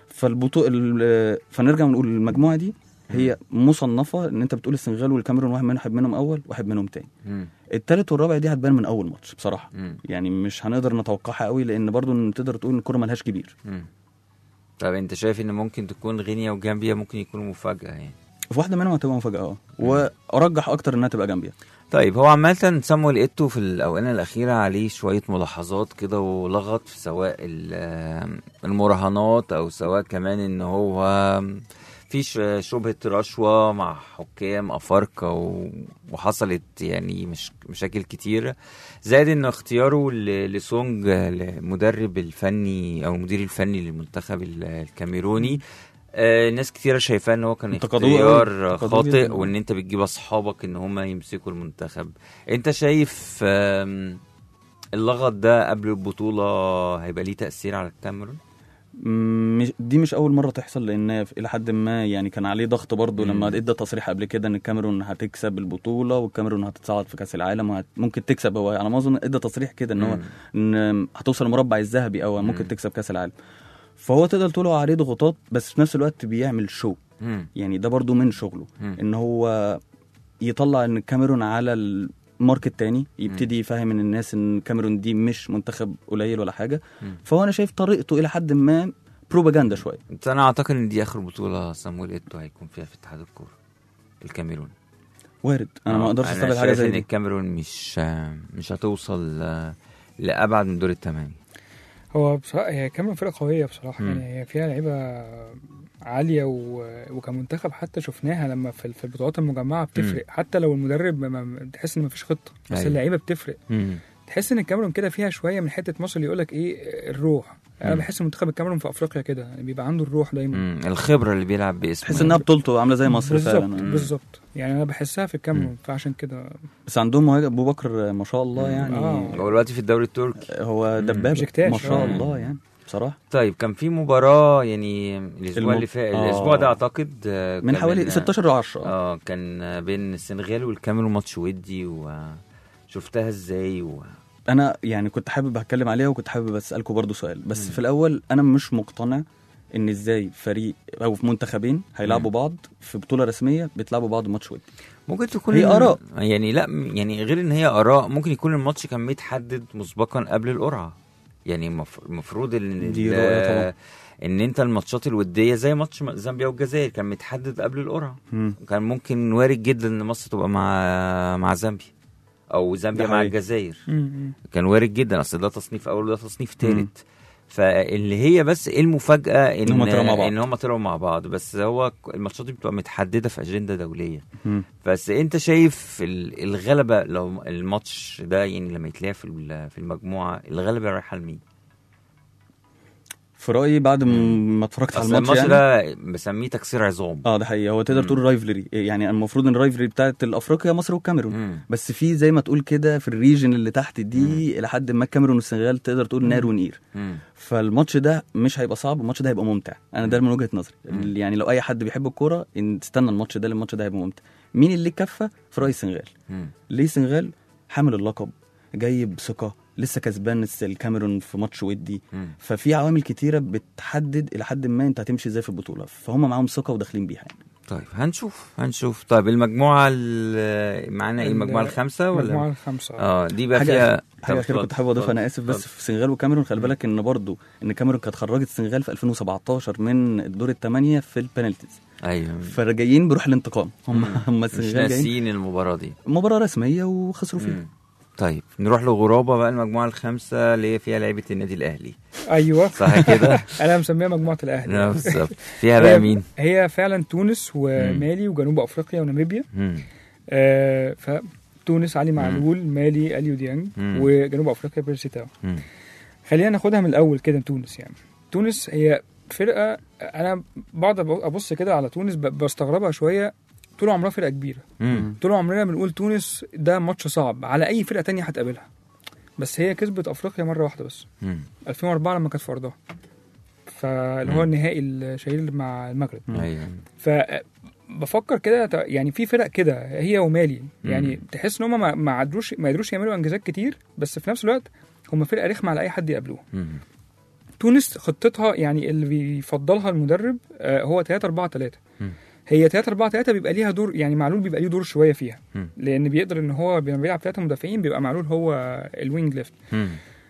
فالبطوله فنرجع ونقول المجموعه دي هي مصنفه ان انت بتقول السنغال والكاميرون واحد منهم واحد منهم اول واحد منهم تاني مم. التالت والرابع دي هتبان من اول ماتش بصراحه مم. يعني مش هنقدر نتوقعها قوي لان برضو إن تقدر تقول ان الكوره ملهاش كبير مم. طب انت شايف ان ممكن تكون غينيا وجامبيا ممكن يكونوا مفاجاه يعني في واحده منهم هتبقى مفاجاه اه وارجح اكتر انها تبقى جامبيا طيب هو عامة سامويل ايتو في الأوقات الأخيرة عليه شوية ملاحظات كده ولغط في سواء ال- المراهنات أو سواء كمان إن هو في ش- شبهة رشوة مع حكام أفارقة و- وحصلت يعني مش مشاكل كتير زائد إن اختياره ل- لسونج المدرب الفني أو المدير الفني للمنتخب ال- الكاميروني آه، ناس كتيرة شايفاه ان هو كان انتقدوه أوي، اختيار انتقدوه خاطئ جداً. وان انت بتجيب اصحابك ان هم يمسكوا المنتخب انت شايف آم، اللغط ده قبل البطولة هيبقى ليه تأثير على الكاميرون؟ مش دي مش اول مره تحصل لان الى حد ما يعني كان عليه ضغط برضه مم. لما ادى تصريح قبل كده ان الكاميرون هتكسب البطوله والكاميرون هتتصعد في كاس العالم وممكن تكسب هو على ما اظن ادى تصريح كده ان هو مم. ان هتوصل المربع الذهبي او مم. ممكن تكسب كاس العالم فهو تقدر تقول هو عليه ضغوطات بس في نفس الوقت بيعمل شو مم. يعني ده برضو من شغله مم. ان هو يطلع ان الكاميرون على الماركت تاني يبتدي يفهم ان الناس ان الكاميرون دي مش منتخب قليل ولا حاجه مم. فهو انا شايف طريقته الى حد ما بروباجندا شويه بس انا اعتقد ان دي اخر بطولة سامويل ايتو هيكون فيها في اتحاد الكورة الكاميرون وارد انا ما آه، اقدرش أنا استبعد حاجه شايف زي ان دي الكاميرون مش آه، مش هتوصل آه، لابعد من دور الثمانية هو بصراحة هي كاميرون فرقة قوية بصراحة مم. يعني هي فيها لعيبة عالية و... وكمنتخب حتى شفناها لما في في البطولات المجمعة بتفرق حتى لو المدرب ما- ما تحس ان مفيش خطة بس أيوة. اللعيبة بتفرق مم. تحس ان الكاميرون كده فيها شوية من حتة مصر اللي يقولك ايه الروح انا مم. بحس منتخب الكاميرون في افريقيا كده يعني بيبقى عنده الروح دايما مم. الخبرة اللي بيلعب باسمه تحس انها بطولته عامله زي مصر بالظبط فعلا مم. بالظبط يعني انا بحسها في الكاميرون فعشان كده بس عندهم مهاجم ابو بكر ما شاء الله مم. يعني آه. هو دلوقتي في الدوري التركي هو مم. دبابه بشكتاش، ما شاء آه. الله يعني بصراحه طيب كان في مباراة يعني الأسبوع الم- اللي فات آه. الأسبوع ده أعتقد آه، من كان حوالي بين- 16 ل 10 اه كان آه، بين السنغال والكاميرون ماتش ودي وشفتها ازاي و... انا يعني كنت حابب اتكلم عليها وكنت حابب اسالكم برضو سؤال بس مم. في الاول انا مش مقتنع ان ازاي فريق او في منتخبين هيلعبوا مم. بعض في بطوله رسميه بيتلعبوا بعض ماتش ودي ممكن تكون هي آراء. يعني لا يعني غير ان هي اراء ممكن يكون الماتش كان متحدد مسبقا قبل القرعه يعني المف- المفروض ان دي ال- رؤية طبعا. ان انت الماتشات الوديه زي ماتش زامبيا والجزائر كان متحدد قبل القرعه مم. كان ممكن وارد جدا ان مصر تبقى مع مع زامبيا او زامبيا ده مع حقيقي. الجزائر مم. كان وارد جدا اصل ده تصنيف اول وده تصنيف ثالث فاللي هي بس ايه المفاجاه ان إن هما طلعوا مع بعض. ان هم طلعوا مع بعض بس هو ك- الماتشات دي بتبقى متحدده في اجنده دوليه مم. بس انت شايف ال- الغلبه لو الماتش ده يعني لما يتلعب في ال- في المجموعه الغلبه رايحه لمين؟ في رايي بعد م- ما اتفرجت على اصل الماتش الماتش يعني ده بسميه تكسير عظام اه ده حقيقي هو تقدر مم. تقول رايفلري يعني المفروض ان الرايفلري بتاعت الافريقيا مصر والكاميرون مم. بس في زي ما تقول كده في الريجن اللي تحت دي الى حد ما الكاميرون والسنغال تقدر تقول نار ونير مم. فالماتش ده مش هيبقى صعب الماتش ده هيبقى ممتع انا ده من وجهه نظري مم. يعني لو اي حد بيحب الكوره ان تستنى الماتش ده لأن الماتش ده هيبقى ممتع مين اللي كفه في راي السنغال مم. ليه السنغال حامل اللقب جاي بثقه لسه كسبان الس- الكاميرون في ماتش ودي مم. ففي عوامل كتيره بتحدد الى حد ما انت هتمشي ازاي في البطوله فهم معاهم ثقه وداخلين بيها يعني. طيب هنشوف هنشوف طيب المجموعه ال- معانا ايه ال- المجموعه الخامسه المجموعة ولا الخامسة اه دي بقى حاجه فيها حاجه طب اخيره اتفضل، كنت حابب اضيفها انا اسف بس اتفضل. في السنغال والكاميرون خلي بالك ان برضو ان الكاميرون كانت خرجت السنغال في 2017 من الدور الثمانيه في البنالتيز ايوه فجايين بروح الانتقام هم مم. هم مش السنغال جايين ناسيين المباراه دي مباراه رسميه وخسروا فيها مم. طيب نروح لغرابه بقى المجموعه الخامسه اللي هي فيها لعيبه النادي الاهلي ايوه صح كده؟ انا مسميها مجموعه الاهلي لا، بالظبط فيها بقى هي- مين؟ هي فعلا تونس ومالي وجنوب افريقيا وناميبيا مم. آه فتونس علي معلول مالي اليو ديانج مم. وجنوب افريقيا بيرسي تاو مم. خلينا ناخدها من الاول كده تونس يعني تونس هي فرقه انا بقعد ابص كده على تونس ب- بستغربها شويه طول عمرها فرقه كبيره مم. طول عمرنا بنقول تونس ده ماتش صعب على اي فرقه تانية هتقابلها بس هي كسبت افريقيا مره واحده بس مم. 2004 لما كانت في ارضها فاللي هو مم. النهائي الشهير مع المغرب ايوه ف بفكر كده ت- يعني في فرق كده هي ومالي يعني مم. تحس ان هم ما ما عدروش ما قدروش يعملوا انجازات كتير بس في نفس الوقت هم فرقه رخمه على اي حد يقابلوه مم. تونس خطتها يعني اللي بيفضلها المدرب آه، هو 3 4 3 مم. هي 3 4 3 بيبقى ليها دور يعني معلول بيبقى ليه دور شويه فيها مم. لان بيقدر ان هو لما بيلعب ثلاثه مدافعين بيبقى معلول هو الوينج ليفت مم.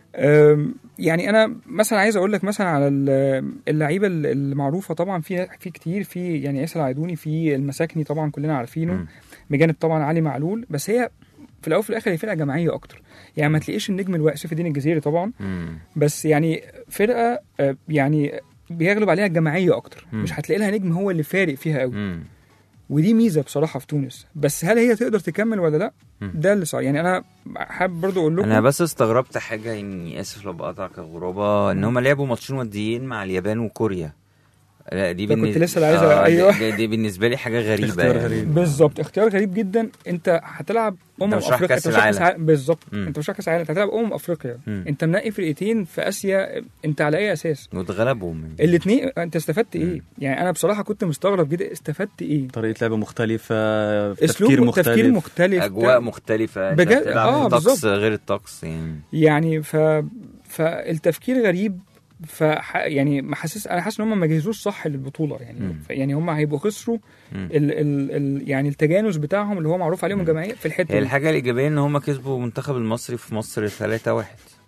أم، يعني انا مثلا عايز اقول لك مثلا على ال- اللعيبه ال- المعروفه طبعا في في كتير في يعني ياسر العيدوني في المساكني طبعا كلنا عارفينه مم. بجانب طبعا علي معلول بس هي في الاول وفي الاخر هي فرقه جماعيه اكتر يعني ما تلاقيش النجم الواقع سيف الدين الجزيري طبعا مم. بس يعني فرقه آه، يعني بيغلب عليها الجماعيه اكتر مم. مش هتلاقي لها نجم هو اللي فارق فيها قوي مم. ودي ميزه بصراحه في تونس بس هل هي تقدر تكمل ولا لا مم. ده اللي صار يعني انا حابب برضو اقول لكم انا بس استغربت حاجه اني اسف لو بقطعك يا غرابه ان هم لعبوا ماتشين وديين مع اليابان وكوريا لا دي ده كنت بالنسبة- لسه عايز- آه، دي- أيوة. دي, دي بالنسبه لي حاجه غريبه اختيار يعني. غريب. بالظبط اختيار غريب جدا انت هتلعب امم مش رايح افريقيا كأس انت مش رايح العالم. عالم. بالظبط مم. انت مش رايح كاس العالم انت هتلعب امم افريقيا مم. انت منقي فرقتين في اسيا انت على اي اساس واتغلبوا الاثنين انت استفدت مم. ايه يعني انا بصراحه كنت مستغرب جدا استفدت ايه طريقه لعب مختلفه اسلوب تفكير مختلف مختلف تفكير مختلف اجواء مختلفه أنت بجد؟ بتلعب آه، في طقس بالظبط. غير الطقس يعني يعني ف فالتفكير غريب ف يعني ما حاسس انا حاسس ان هم ما جهزوش صح للبطوله يعني مم. ف... يعني هم هيبقوا خسروا مم. ال... ال... ال... يعني التجانس بتاعهم اللي هو معروف عليهم مم. الجماعيه في الحته هي دي. الحاجه الايجابيه ان هم كسبوا المنتخب المصري في مصر 3-1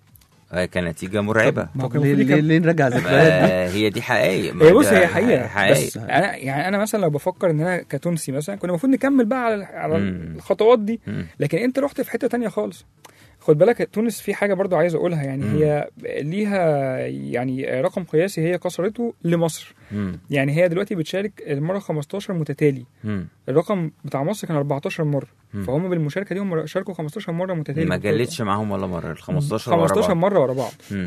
آه، كنتيجه مرعبه ما هو طب كان ليه, المفروض ليه, يكمل. ليه نرجع الذكريات دي آه، هي دي حقائق هي بص ده هي حقيقه حقائق بس انا يعني انا مثلا لو بفكر ان انا كتونسي مثلا كنا المفروض نكمل بقى على على مم. الخطوات دي مم. لكن انت رحت في حته تانية خالص خد بالك تونس في حاجه برضو عايز اقولها يعني مم. هي ليها يعني رقم قياسي هي كسرته لمصر مم. يعني هي دلوقتي بتشارك المره 15 متتالي مم. الرقم بتاع مصر كان 14 مره مم. فهم بالمشاركه دي هم شاركوا 15 مره متتالي ما في البطولة. جلتش معاهم ولا مره ال 15 ورا 15 بعض. مره ورا بعض مم.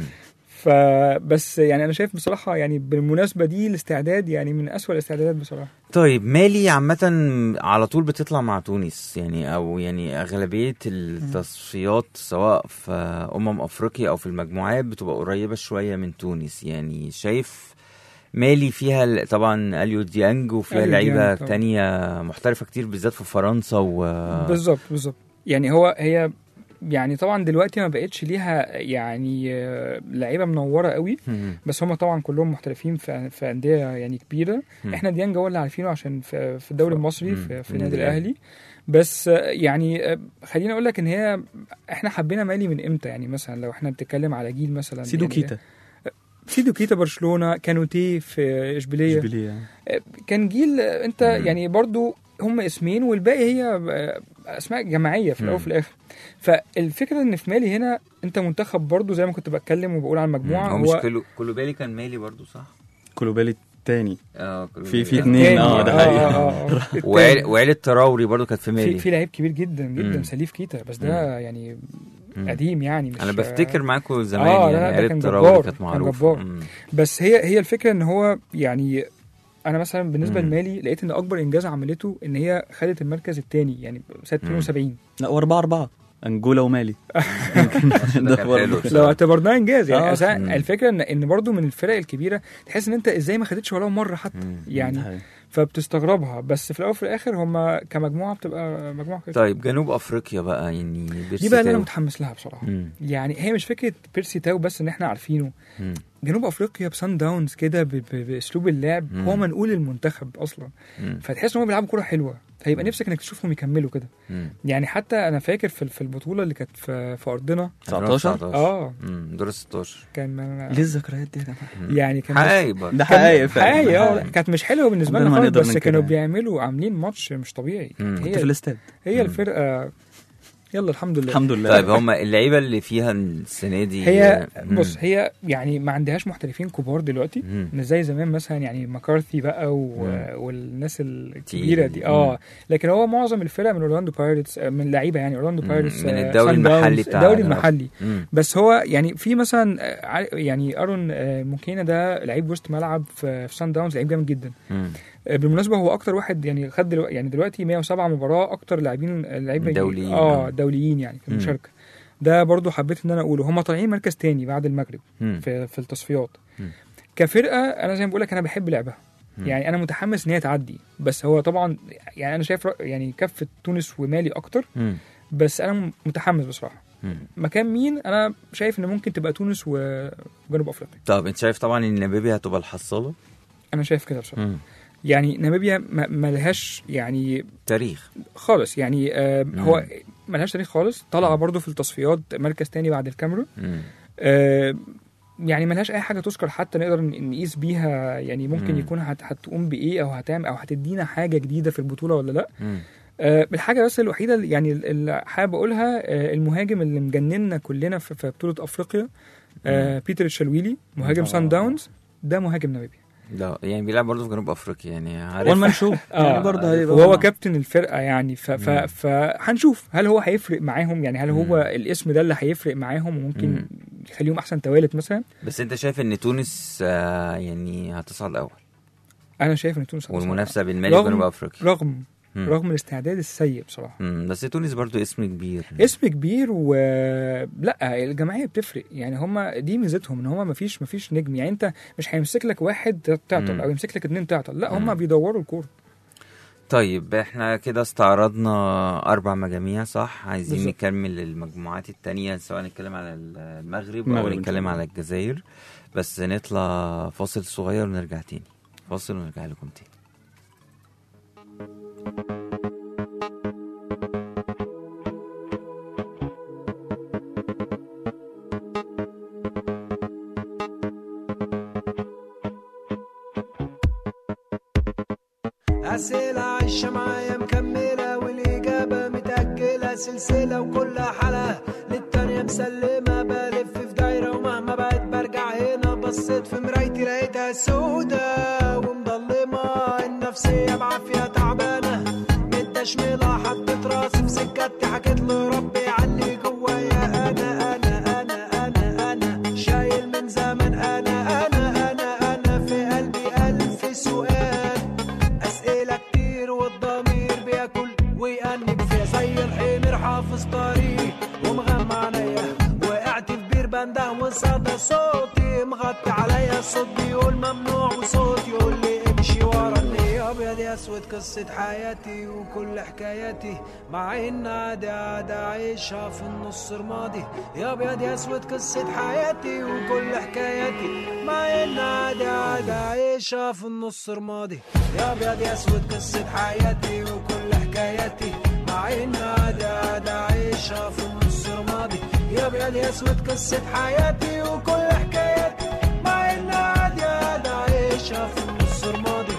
فبس يعني انا شايف بصراحه يعني بالمناسبه دي الاستعداد يعني من اسوأ الاستعدادات بصراحه طيب مالي عامة على طول بتطلع مع تونس يعني او يعني اغلبية التصفيات سواء في امم افريقيا او في المجموعات بتبقى قريبة شوية من تونس يعني شايف مالي فيها ال- طبعا اليو ديانج وفيها أليو لعيبة ديانج طبعاً. تانية محترفة كتير بالذات في فرنسا و بالظبط بالظبط يعني هو هي يعني طبعا دلوقتي ما بقتش ليها يعني آه، لعيبه منوره قوي مم. بس هم طبعا كلهم محترفين في في انديه يعني كبيره مم. احنا ديانج هو اللي عارفينه عشان في في الدوري المصري مم. في, في في النادي النادي الاهلي بس آه، يعني آه، خليني اقول لك ان هي احنا حبينا مالي من امتى يعني مثلا لو احنا بنتكلم على جيل مثلا سيدو يعني كيتا سيدو كيتا برشلونه كانوتي في اشبيليه اشبيليه كان جيل آه، انت مم. يعني برضو هم اسمين والباقي هي آه، اسماء جماعيه في الاول مم. وفي الاخر فالفكره ان في مالي هنا انت منتخب برضو زي ما كنت بتكلم وبقول على المجموعه هو مش كلو كلوبالي كان مالي برضو صح؟ كولوبالي التاني اه في- في كلوبالي. اتنين، اه، ده حقيقي. حقيقي وعيل- وعيلة تراوري برضو كانت في في مالي في لعيب كبير جدا جدا مم. سليف كيتا بس ده يعني مم. قديم يعني مش انا بفتكر معاكم زمان آه، لا، يعني لا، ده عيلة كان تراوري جبار، كانت كان معروفة جبار. مم. بس هي هي الفكره ان هو يعني انا مثلا بالنسبه مم. لمالي لقيت ان اكبر انجاز عملته ان هي خدت المركز الثاني يعني سنه مم. 72 لا واربعة أربعة انجولا ومالي ده كان برضه حلو كان- لو اعتبرناه انجاز يعني آه. أساساً مم. الفكره ان ان برضو من الفرق الكبيره تحس ان انت ازاي ما خدتش ولا مره حتى مم. يعني ده فبتستغربها بس في الاول وفي الاخر هم كمجموعه بتبقى مجموعه كويسه طيب جنوب افريقيا بقى يعني دي بقى اللي انا بيرسي متحمس لها بصراحه مم. يعني هي مش فكره بيرسي تاو بس ان احنا عارفينه مم. جنوب افريقيا بسان داونز كده ب- ب- باسلوب اللعب مم. هو منقول المنتخب اصلا مم. فتحس ان هم بيلعبوا كوره حلوه فيبقى نفسك انك تشوفهم يكملوا كده مم. يعني حتى انا فاكر في في البطوله اللي كانت في, في ارضنا 19 اه مم. دور 16 كان ليه الذكريات دي يا جماعة؟ مم. يعني كان حقيقي برضه ده كان- حقيقي فعلا حقيقي اه حقيقي. كانت مش حلوه بالنسبه عمرنا لنا ما خالص نقدر بس ننكر كانوا يعني. بيعملوا عاملين ماتش مش طبيعي مم. انت في هي الاستاد هي مم. الفرقه يلا الحمد لله الحمد لله طيب هم اللعيبه اللي فيها السنه دي هي مم. بص هي يعني ما عندهاش محترفين كبار دلوقتي مم. مش زي زمان مثلا يعني مكارثي بقى و... مم. والناس الكبيره دي. دي اه مم. لكن هو معظم الفرق من اورلاندو بايرتس آه، من لعيبه يعني اورلاندو مم. بايرتس من آه، الدوري سان داونز، المحلي بتاع الدوري جنوب المحلي مم. بس هو يعني في مثلا آه، عار- يعني ارون آه، موكينا ده لعيب وسط ملعب في في سان داونز لعيب جامد جدا مم. آه، بالمناسبه هو اكتر واحد يعني خد دلوقتي يعني دلوقتي 107 مباراه اكتر لاعبين لعيبه دوليين، اه آه. دوليين يعني في مم. المشاركه ده برضو حبيت ان انا اقوله هم طالعين مركز تاني بعد المغرب مم. في في التصفيات مم. كفرقه انا زي ما بقول لك انا بحب لعبها مم. يعني انا متحمس ان هي تعدي بس هو طبعا يعني انا شايف رأ- يعني كفه تونس ومالي اكتر مم. بس انا متحمس بصراحه مم. مكان مين انا شايف ان ممكن تبقى تونس وجنوب افريقيا طب انت شايف طبعا ان ناميبيا هتبقى الحصاله انا شايف كده بصراحه مم. يعني ناميبيا ما ما لهاش يعني تاريخ خالص يعني آه مم. هو ما لهاش تاريخ خالص طالعه برضو في التصفيات مركز تاني بعد الكاميرون مم. آه يعني ملهاش اي حاجه تذكر حتى نقدر ن- نقيس بيها يعني ممكن مم. يكون هت هتقوم بايه او هتعمل او هتدينا حاجه جديده في البطوله ولا لا مم. آه الحاجه بس الوحيده اللي يعني اللي حابب اقولها آه المهاجم اللي مجننا كلنا في, في بطوله افريقيا آه بيتر الشلويلي مهاجم آه. سان داونز ده مهاجم ناميبيا لا يعني بيلعب برضه في جنوب افريقيا يعني عارف وان مان شو يعني آه، برضه هيبقى وهو كابتن الفرقه يعني ف- ف- مم. فهنشوف هل هو هيفرق معاهم يعني هل هو مم. الاسم ده اللي هيفرق معاهم وممكن مم. يخليهم احسن توالت مثلا بس انت شايف ان تونس آه يعني هتصعد الاول انا شايف ان تونس هتصعد. والمنافسه بين مالي رغم- وجنوب افريقيا رغم مم. رغم الاستعداد السيء بصراحه مم. بس تونس برضو اسم كبير اسم كبير و لا الجماعيه بتفرق يعني هم دي ميزتهم ان هم مفيش مفيش نجم يعني انت مش هيمسك لك واحد تعطل مم. او يمسك لك اتنين تعطل لا مم. هم بيدوروا الكوره طيب احنا كده استعرضنا اربع مجاميع صح عايزين بالظبط. نكمل المجموعات التانية سواء نتكلم على المغرب او المغرب إن نتكلم شاء الله. على الجزائر بس نطلع فاصل صغير ونرجع تاني فاصل ونرجع لكم تاني أسئلة عايشة معايا مكملة والإجابة متأجلة سلسلة وكل حلقة للتانية مسلمة بلف في دايرة ومهما بقت برجع هنا بصيت في مرايتي لقيتها سودة ومضلمة النفسية بعافية تعبانة متشملة حطيت راسي في سكتي حكيت له ربي علي جوايا أنا أنا أنا أنا أنا شايل من زمان أنا أنا أنا أنا في قلبي ألف سؤال أسئلة كتير والضمير بياكل ويأنب فيها زي الحمير حافظ طريق ومغمى عينيا وقعت في بير بنده وصدى صوتي مغطي عليا الصوت بيقول ممنوع وصوت يقول لي امشي ورا اللي ابيض يا اسود قصة حياتي وكل حكاياتي مع ان عادي عادي عايشها في النص رمادي يا ابيض يا اسود قصة حياتي وكل حكاياتي مع ان عادي عادي عايشها في النص رمادي يا ابيض يا اسود قصة حياتي وكل حكاياتي مع ان عادي عادي عايشها في النص رمادي يا ابيض يا اسود قصة حياتي وكل حكاياتي مع ان عادي عادي عايشها في النص رمادي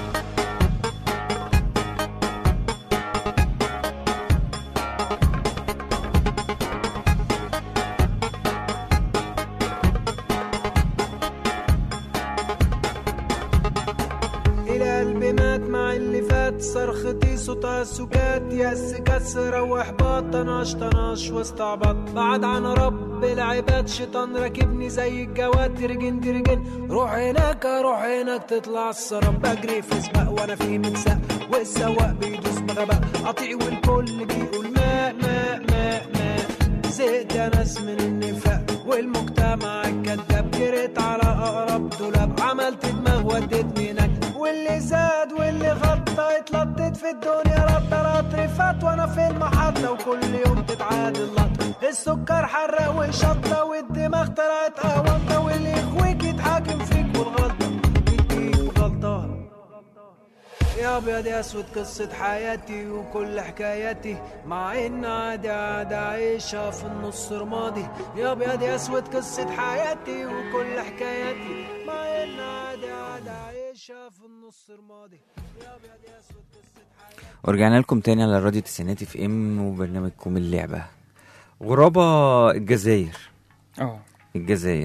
الى قلبي مات مع اللي فات صرختي صوتها سكات يأس كسر واحباط طناش طناش واستعبط بعد عن رب العباد شيطان راكبني زي الجواد ترجن ترجن روح هناك روح هناك تطلع السراب بجري في سباق وانا في متساق والسواق بيدوس بغباء قطيع والكل بيقول ماء ماء ماء ماء زهقت يا ناس من النفاق والمجتمع الكذاب جريت على اقرب دولاب عملت دماغ وديتني هناك واللي زاد واللي غطى اتلطت في الدنيا رطة رطر فات وانا في المحطة وكل يوم تتعادل لطة السكر حرق وشطة والدماغ طلعت قهوة واللي يخويك يتحاكم فيك والغلطة يديك غلطان يا ابيض يا اسود قصة حياتي وكل حكاياتي مع ان عادي عادي عايشها في النص رمادي يا ابيض يا اسود قصة حياتي وكل حكاياتي مع ان عادي عادي عايشها في النص رمادي يا ابيض يا اسود قصة حياتي ورجعنا لكم تاني على الراديو تسعيناتي في ام وبرنامجكم اللعبة غرابة الجزائر اه الجزائر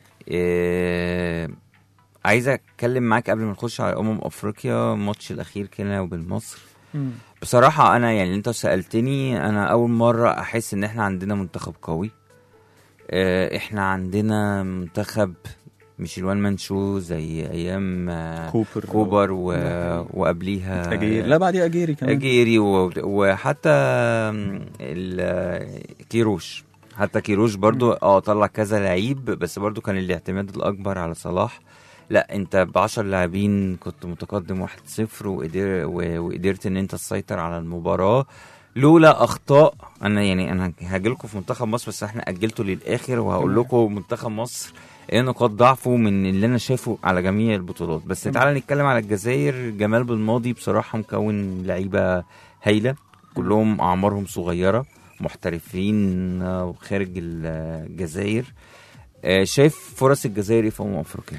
إيه... عايز اتكلم معاك قبل ما نخش على امم افريقيا الماتش الاخير كده وبين مصر مم. بصراحة أنا يعني أنت سألتني أنا أول مرة أحس إن إحنا عندنا منتخب قوي آه، إحنا عندنا منتخب مش الوان مان شو زي أيام آه، كوبر كوبر و... وقبليها أجيري لا بعديه أجيري كمان أجيري و... وحتى آم، ال... كيروش حتى كيروش برضو اه طلع كذا لعيب بس برضو كان الاعتماد الأكبر على صلاح لا انت بعشر لاعبين كنت متقدم 1-0 وقدر و- وقدرت ان انت تسيطر على المباراة لولا اخطاء انا يعني انا هاجيلكم في منتخب مصر بس احنا اجلته للاخر وهقول تمام. لكم منتخب مصر ايه نقاط ضعفه من اللي انا شايفه على جميع البطولات بس تمام. تعالى نتكلم على الجزائر جمال بالماضي بصراحة مكون لعيبة هايلة كلهم اعمارهم صغيرة محترفين آه، خارج الجزائر آه، شايف فرص الجزائر ايه في امم افريقيا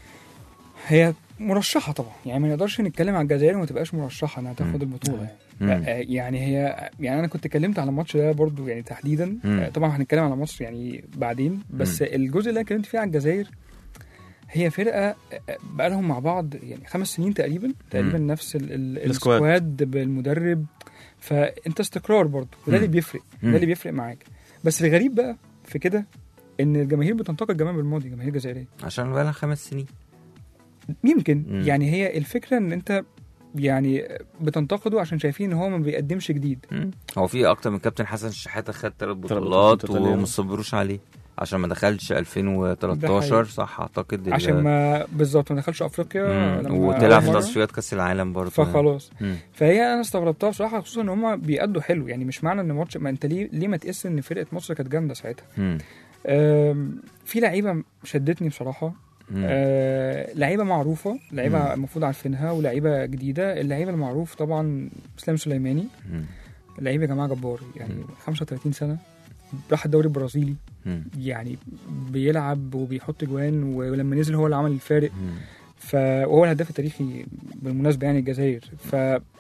هي مرشحة طبعا يعني ما نقدرش نتكلم على الجزائر وما تبقاش مرشحة انها تاخد البطولة مم. يعني. آه، يعني هي يعني انا كنت اتكلمت على الماتش ده برضو يعني تحديدا مم. آه، طبعا هنتكلم على مصر يعني بعدين بس الجزء اللي انا اتكلمت فيه على الجزائر هي فرقه آه، بقالهم مع بعض يعني خمس سنين تقريبا تقريبا نفس ال- ال- السكواد. السكواد بالمدرب فانت استقرار برضو وده اللي مم. بيفرق مم. ده اللي بيفرق معاك بس الغريب بقى في كده ان الجماهير بتنتقد جمال بالماضي الجماهير الجزائريه عشان بقى لها خمس سنين يمكن مم. يعني هي الفكره ان انت يعني بتنتقده عشان شايفين ان هو ما بيقدمش جديد مم. هو في اكتر من كابتن حسن شحاته خد ثلاث بطولات بطولات متتالية. وما صبروش عليه عشان ما دخلش ده 2013 حقيقي. صح اعتقد ال- عشان ما بالظبط ما دخلش افريقيا مم. لما وطلع أول في مرة. تصفيات كاس العالم برضه فخلاص مم. فهي انا استغربتها بصراحه خصوصا ان هم بيأدوا حلو يعني مش معنى ان ماتش ما انت ليه ليه ما تقيس ان فرقه مصر كانت جامده ساعتها مم. أم، في لعيبه شدتني بصراحه مم. أه لعيبه معروفه لعيبه مم. المفروض عارفينها ولعيبه جديده اللعيبه المعروف طبعا اسلام سليماني مم. لعيب يا جماعه جبار يعني مم. 35 سنه راح الدوري البرازيلي مم. يعني بيلعب وبيحط جوان ولما نزل هو اللي عمل الفارق مم. ف وهو الهداف التاريخي بالمناسبه يعني الجزائر ف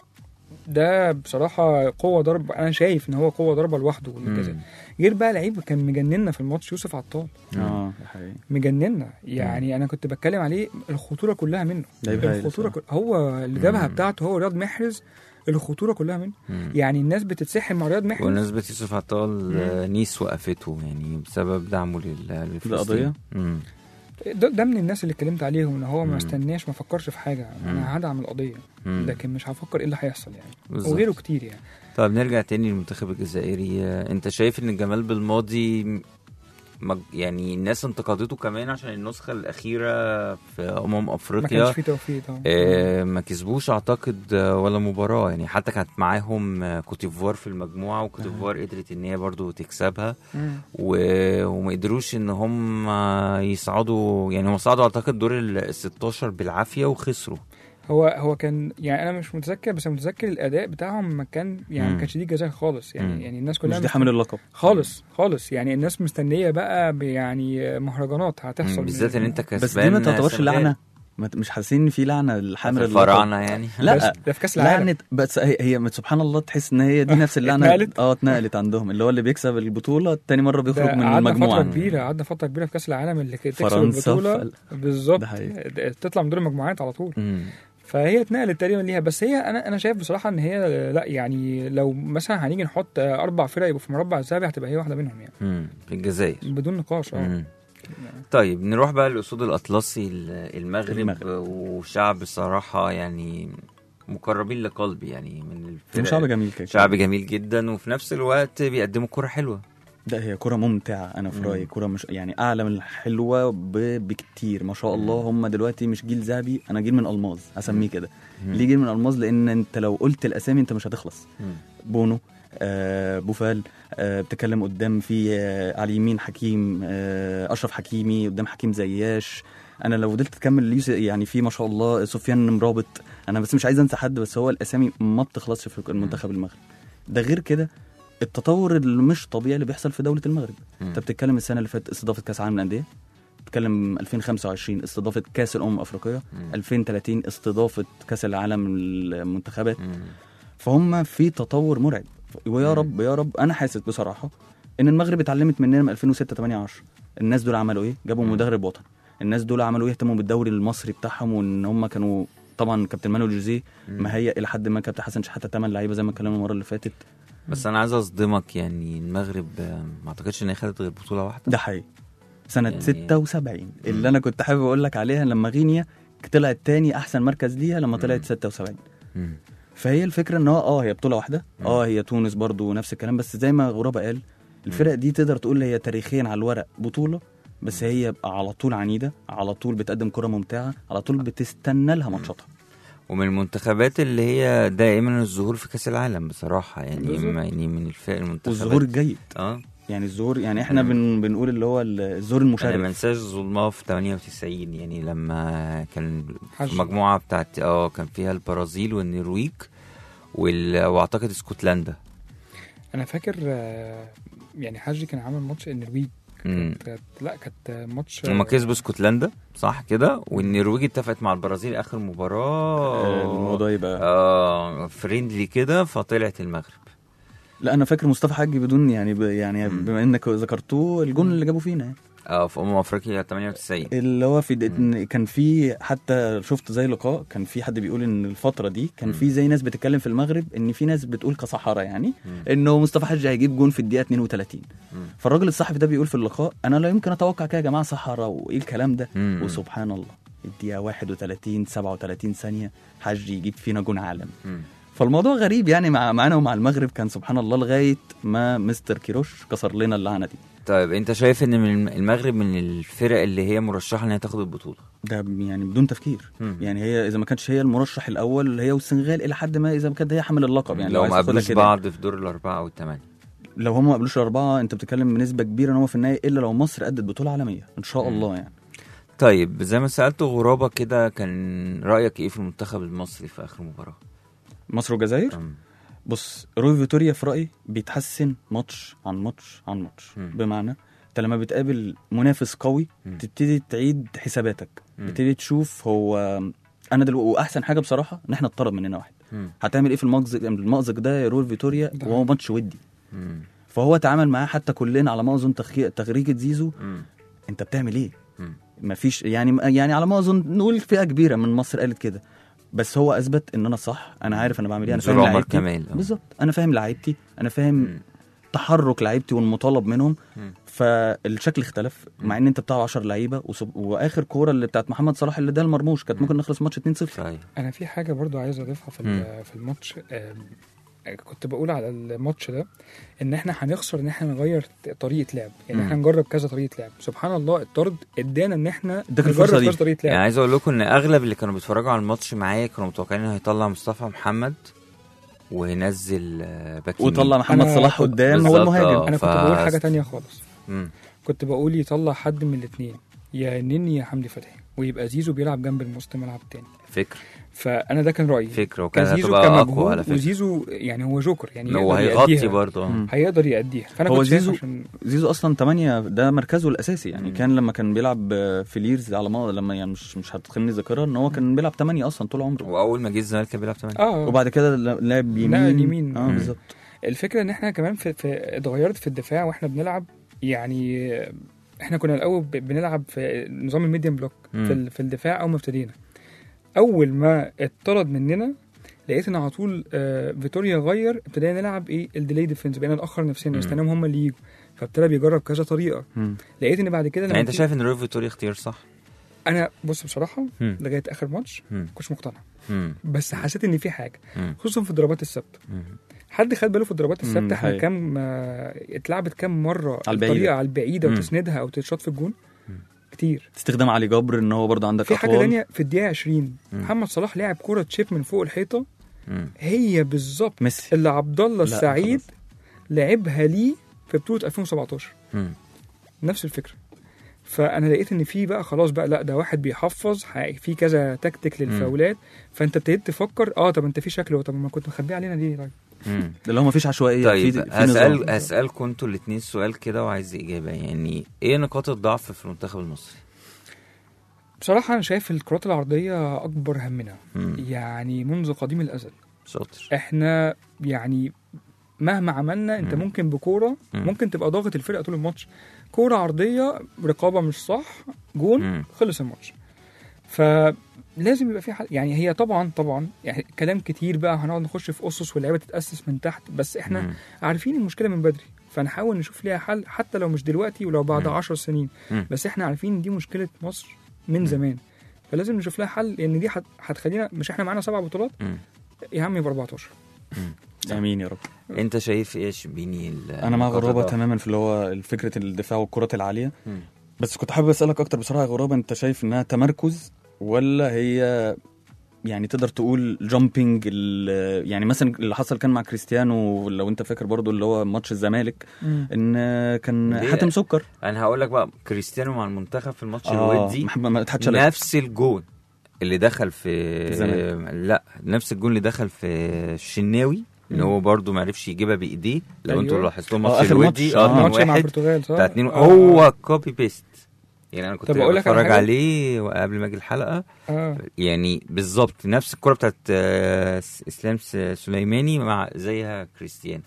ده بصراحه قوه ضرب انا شايف ان هو قوه ضربه لوحده للجزائر مم. غير بقى لعيب كان مجننا في الماتش يوسف عطال اه ده حقيقي مجننا يعني انا كنت بتكلم عليه الخطوره كلها منه لعيب هايل الخطوره بصراحة. كل... هو الجبهه مم. بتاعته هو رياض محرز الخطوره كلها منه مم. يعني الناس بتتسحل مع رياض محرز ونسبة يوسف عطال آه، نيس وقفته يعني بسبب دعمه لل- للفلسطين قضية؟ مم. ده, ده من الناس اللي اتكلمت عليهم ان هو مم. ما استناش ما فكرش في حاجه مم. انا هدعم القضيه مم. لكن مش هفكر ايه اللي هيحصل يعني بالظبط. وغيره كتير يعني طب نرجع تاني للمنتخب الجزائري آه، انت شايف ان جمال بالماضي م- مج... يعني الناس انتقدته كمان عشان النسخه الاخيره في امم ما افريقيا كانش فيه توفيق طبعا آه، ما كسبوش اعتقد آه، ولا مباراه يعني حتى كانت معاهم آه، كوتيفوار في المجموعه وكوتيفوار قدرت ان هي برضو تكسبها مم. و... وما قدروش ان هم يصعدوا يعني هم صعدوا اعتقد دور ال 16 بالعافيه وخسروا هو هو كان يعني انا مش متذكر بس أنا متذكر الاداء بتاعهم ما كان يعني مم. ما كانش دي جزاء خالص يعني مم. يعني الناس مش كلها دي مست- حامل اللقب خالص خالص يعني الناس مستنيه بقى ب- يعني مهرجانات هتحصل بالذات ان انت كسبان بس دي ما تعتبرش سنغال. لعنه ما ت- مش حاسين ان في لعنه لحامل اللقب الفراعنه يعني لا بس ده في كاس العالم لعنه بس هي, هي سبحان الله تحس ان هي دي نفس اللعنه اتنقلت؟ اه اتنقلت عندهم اللي هو اللي بيكسب البطوله تاني مره ده بيخرج من قعدنا فتره المجموعه كبيره قعدنا فتره كبيره في كاس العالم اللي ك- تكسب فرنسا البطوله ف- بالظبط ده حقيقي. د- تطلع من دور المجموعات على طول مم. فهي اتنقلت تقريبا ليها بس هي انا انا شايف بصراحه ان هي لا يعني لو مثلا هنيجي نحط اربع فرق يبقوا في مربع الذهبي هتبقى هي واحده منهم يعني مم. في الجزائر بدون نقاش اه مم. طيب نروح بقى للاسود الاطلسي ال- المغرب, المغرب. وشعب صراحه يعني مقربين لقلبي يعني من هم الفرق شعب جميل كده شعب جميل جدا وفي نفس الوقت بيقدموا كرة حلوة ده هي كرة ممتعة أنا في مم. رأيي كرة مش يعني أعلى من الحلوة ب- بكتير ما شاء الله هم دلوقتي مش جيل ذهبي أنا جيل من ألماظ أسميه كده ليه جيل من ألماظ لأن أنت لو قلت الأسامي أنت مش هتخلص بونو آه بوفال آه بتكلم قدام في آه على اليمين حكيم آه أشرف حكيمي قدام حكيم زياش انا لو فضلت تكمل يوسف يعني في ما شاء الله سفيان مرابط انا بس مش عايز انسى حد بس هو الاسامي ما بتخلصش في المنتخب المغرب ده غير كده التطور اللي مش طبيعي اللي بيحصل في دوله المغرب مم. انت بتتكلم السنه اللي فاتت استضافه كاس العالم للانديه بتتكلم 2025 استضافه كاس الامم الافريقيه مم. 2030 استضافه كاس العالم المنتخبات مم. فهم في تطور مرعب ويا مم. رب يا رب انا حاسس بصراحه ان المغرب اتعلمت مننا من 2006 8 10 الناس دول عملوا ايه جابوا مم. مدرب وطني الناس دول عملوا ايه اهتموا بالدوري المصري بتاعهم وان هم كانوا طبعا كابتن مانويل جوزيه مم. مهيئ الى حد ما كابتن حسن شحاته 8 لعيبه زي ما اتكلمنا المره اللي فاتت بس انا عايز اصدمك يعني المغرب آه، ما اعتقدش ان هي خدت غير بطولة واحدة ده حقيقي سنه يعني- 76 اللي انا كنت حابب اقول لك عليها لما غينيا طلعت تاني احسن مركز ليها لما طلعت مم. 76 مم. فهي الفكره ان هو اه هي بطوله واحده مم. اه هي تونس برضو نفس الكلام بس زي ما غرابه قال الفرق دي تقدر تقول هي تاريخيا على الورق بطوله بس هي على طول عنيده على طول بتقدم كره ممتعه على طول بتستنى لها ماتشاتها ومن المنتخبات اللي هي دائما الظهور في كاس العالم بصراحة يعني بالظبط. يعني من الفرق المنتخبات والظهور الجيد اه يعني الظهور يعني احنا مم. بن بنقول اللي هو الظهور انا ما المشرف انساش ظلمها في 98 يعني لما كان في حج. المجموعه بتاعت اه كان فيها البرازيل والنرويج وال... واعتقد اسكتلندا انا فاكر آه، يعني حاج كان عامل ماتش النرويج مم. كانت كانت- لا كانت ماتش هما كسبوا اسكتلندا صح كده والنرويج اتفقت مع البرازيل اخر مباراه آه، الموضوع يبقى اه فريندلي كده فطلعت المغرب لا انا فاكر مصطفى حجي بدون يعني ب يعني مم. بما انك ذكرتوه الجون اللي جابوا فينا يعني. اه في امم افريقيا 98 اللي هو في د... مم. كان في حتى شفت زي لقاء كان في حد بيقول ان الفتره دي كان مم. في زي ناس بتتكلم في المغرب ان في ناس بتقول كصحراء يعني مم. انه مصطفى حجي هيجيب جون في الدقيقه 32 مم. فالراجل الصحفي ده بيقول في اللقاء انا لا يمكن اتوقع كده يا جماعه صحراء وايه الكلام ده مم. وسبحان الله الدقيقه 31 37 ثانيه حجي يجيب فينا جون عالم مم. فالموضوع غريب يعني مع معانا ومع المغرب كان سبحان الله لغايه ما مستر كيروش كسر لنا اللعنه دي طيب انت شايف ان من المغرب من الفرق اللي هي مرشحه ان هي تاخد البطوله ده يعني بدون تفكير مم. يعني هي اذا ما كانتش هي المرشح الاول هي والسنغال الى حد ما اذا ما كانت هي حامل اللقب يعني لو عايز ما تاخدها قابلوش كده. بعض في دور الاربعه او الثمانيه لو هم ما قابلوش الاربعه انت بتتكلم بنسبه كبيره ان هو في النهايه الا لو مصر ادت بطوله عالميه ان شاء مم. الله يعني طيب زي ما سالت غرابه كده كان رايك ايه في المنتخب المصري في اخر مباراه مصر والجزائر أم. بص روي فيتوريا في رايي بيتحسن ماتش عن ماتش عن ماتش مم. بمعنى انت لما بتقابل منافس قوي مم. تبتدي تعيد حساباتك مم. تبتدي تشوف هو انا دلوقتي واحسن حاجه بصراحه ان احنا اتطرد مننا واحد مم. هتعمل ايه في المأزق المأزق ده يا روي فيتوريا ده وهو ماتش ودي مم. فهو تعامل معاه حتى كلنا على ما اظن تخي- تغريده زيزو مم. انت بتعمل ايه مم. مفيش يعني يعني على ما اظن نقول فئه كبيره من مصر قالت كده بس هو اثبت ان انا صح انا عارف انا بعمل ايه انا منظور فاهم عمر لعيبتي كمال آه. بالظبط انا فاهم لعيبتي انا فاهم مم. تحرك لعيبتي والمطالب منهم مم. فالشكل اختلف مع ان انت بتاع 10 لعيبه وصب... واخر كوره اللي بتاعت محمد صلاح اللي ده المرموش كانت مم. ممكن نخلص ماتش 2-0 صحيح انا في حاجه برضو عايز اضيفها في مم. ال- في الماتش آم، كنت بقول على الماتش ده ان احنا هنخسر ان احنا نغير طريقه لعب يعني مم. احنا نجرب كذا طريقه لعب سبحان الله الطرد ادانا ان احنا اداك الفرصة نجرب دي. كذا طريقه يعني لعب عايز اقول لكم ان اغلب اللي كانوا بيتفرجوا على الماتش معايا كانوا متوقعين انه هيطلع مصطفى محمد وينزل آه، باك يمين. وطلع محمد أنا صلاح كنت- قدام هو بالظبط، المهاجم آه. انا ف- كنت بقول حاجه تانية خالص مم. كنت بقول يطلع حد من الاثنين يا نني يا حمدي فتحي ويبقى زيزو بيلعب جنب الموسط ملعب تاني فكره فانا ده كان رايي فكره وكان كزيزو هتبقى اقوى كمجهود على فكره وزيزو يعني هو جوكر يعني هو يقدر هيغطي يأديها. برضه آه. مم. هيقدر يأديها فانا هو كنت شايف زيزو- عشان زيزو اصلا 8 ده مركزه الاساسي يعني مم. كان لما كان بيلعب في ليرز على ما لما يعني مش مش هتخليني ذاكره ان هو كان بيلعب 8 اصلا طول عمره واول ما جه الزمالك كان بيلعب 8 اه وبعد كده لعب يمين نقل يمين. اه مم. بالظبط الفكره ان احنا كمان في, في اتغيرت في الدفاع واحنا بنلعب يعني احنا كنا الاول ب- بنلعب في نظام الميديم بلوك مم. في, ال- في الدفاع اول ما ابتدينا اول ما اتطرد مننا لقيت ان على طول آه فيتوريا غير ابتدينا نلعب ايه الديلي ديفنس بقينا ناخر نفسنا مم. نستناهم هم اللي يجوا فابتدى بيجرب كذا طريقه مم. لقيت ان بعد كده لما يعني انت تيجي- شايف ان روي فيتوريا اختيار صح؟ انا بص بصراحه مم. لغايه اخر ماتش مم. كنتش مقتنع مم. بس حسيت ان في حاجه مم. خصوصا في الضربات الثابته مم. حد خد باله في الضربات مم، الثابته احنا حقيقي. كام آه، اتلعبت كام مره على البعيدة. الطريقه على البعيده مم. وتسندها او تتشاط في الجون مم. كتير استخدام علي جبر ان هو برضه عندك في حاجه أطوال. تانية في الدقيقه 20 مم. محمد صلاح لعب كوره تشيب من فوق الحيطه مم. هي بالظبط ميسي اللي عبد الله لا، السعيد خلاص. لعبها ليه في بطوله 2017 مم. نفس الفكره فانا لقيت ان في بقى خلاص بقى لا ده واحد بيحفظ ح- في كذا تكتيك للفاولات فانت ابتديت تفكر اه طب انت في شكل طب ما كنت مخبيه علينا ليه طيب مم. اللي هو مفيش عشوائيه طيب في, في نظام. هسأل هسألكم انتوا الاتنين سؤال كده وعايز إجابة يعني إيه نقاط الضعف في المنتخب المصري؟ بصراحه انا شايف الكرات العرضيه اكبر همنا مم. يعني منذ قديم الازل شاطر احنا يعني مهما عملنا انت مم. ممكن بكوره مم. ممكن تبقى ضاغط الفرقه طول الماتش كوره عرضيه رقابه مش صح جون مم. خلص الماتش فلازم يبقى في حل يعني هي طبعا طبعا يعني كلام كتير بقى هنقعد نخش في اسس واللعيبه تتاسس من تحت بس احنا مم. عارفين المشكله من بدري فنحاول نشوف ليها حل حتى لو مش دلوقتي ولو بعد مم. عشر سنين مم. بس احنا عارفين دي مشكله مصر من زمان فلازم نشوف لها حل لان دي هت- هتخلينا مش احنا معانا سبع بطولات مم. يا عم يبقى 14 امين يا رب انت شايف ايه يا شبيني ال- انا مع نقاط غرابه الضعف؟ تماما في اللي هو فكره الدفاع والكرات العاليه مم. بس كنت حابب اسالك اكتر بصراحه يا غرابه انت شايف انها تمركز ولا هي يعني تقدر تقول جامبينج يعني مثلا اللي حصل كان مع كريستيانو لو انت فاكر برضو اللي هو ماتش الزمالك ان كان ليه؟ حاتم سكر انا هقول لك بقى كريستيانو مع المنتخب في الماتش اه الودي محمد ما اتحدش عليك. نفس الجون اللي دخل في الزمالك. لا نفس الجون اللي دخل في الشناوي اللي هو برضه ما عرفش يجيبها بايديه لو أيوة. انتوا لاحظتوا آه، ماتش آخر الودي ماتش. اه آه، ماتش مع 2-1 البرتغال صح؟ بتاع اتنين آه. هو كوبي بيست يعني انا كنت طب أقول لك على بتفرج حاجة؟ عليه قبل ما اجي الحلقه اه يعني بالظبط نفس الكره بتاعت آه، س- اسلام س- سليماني مع زيها كريستيان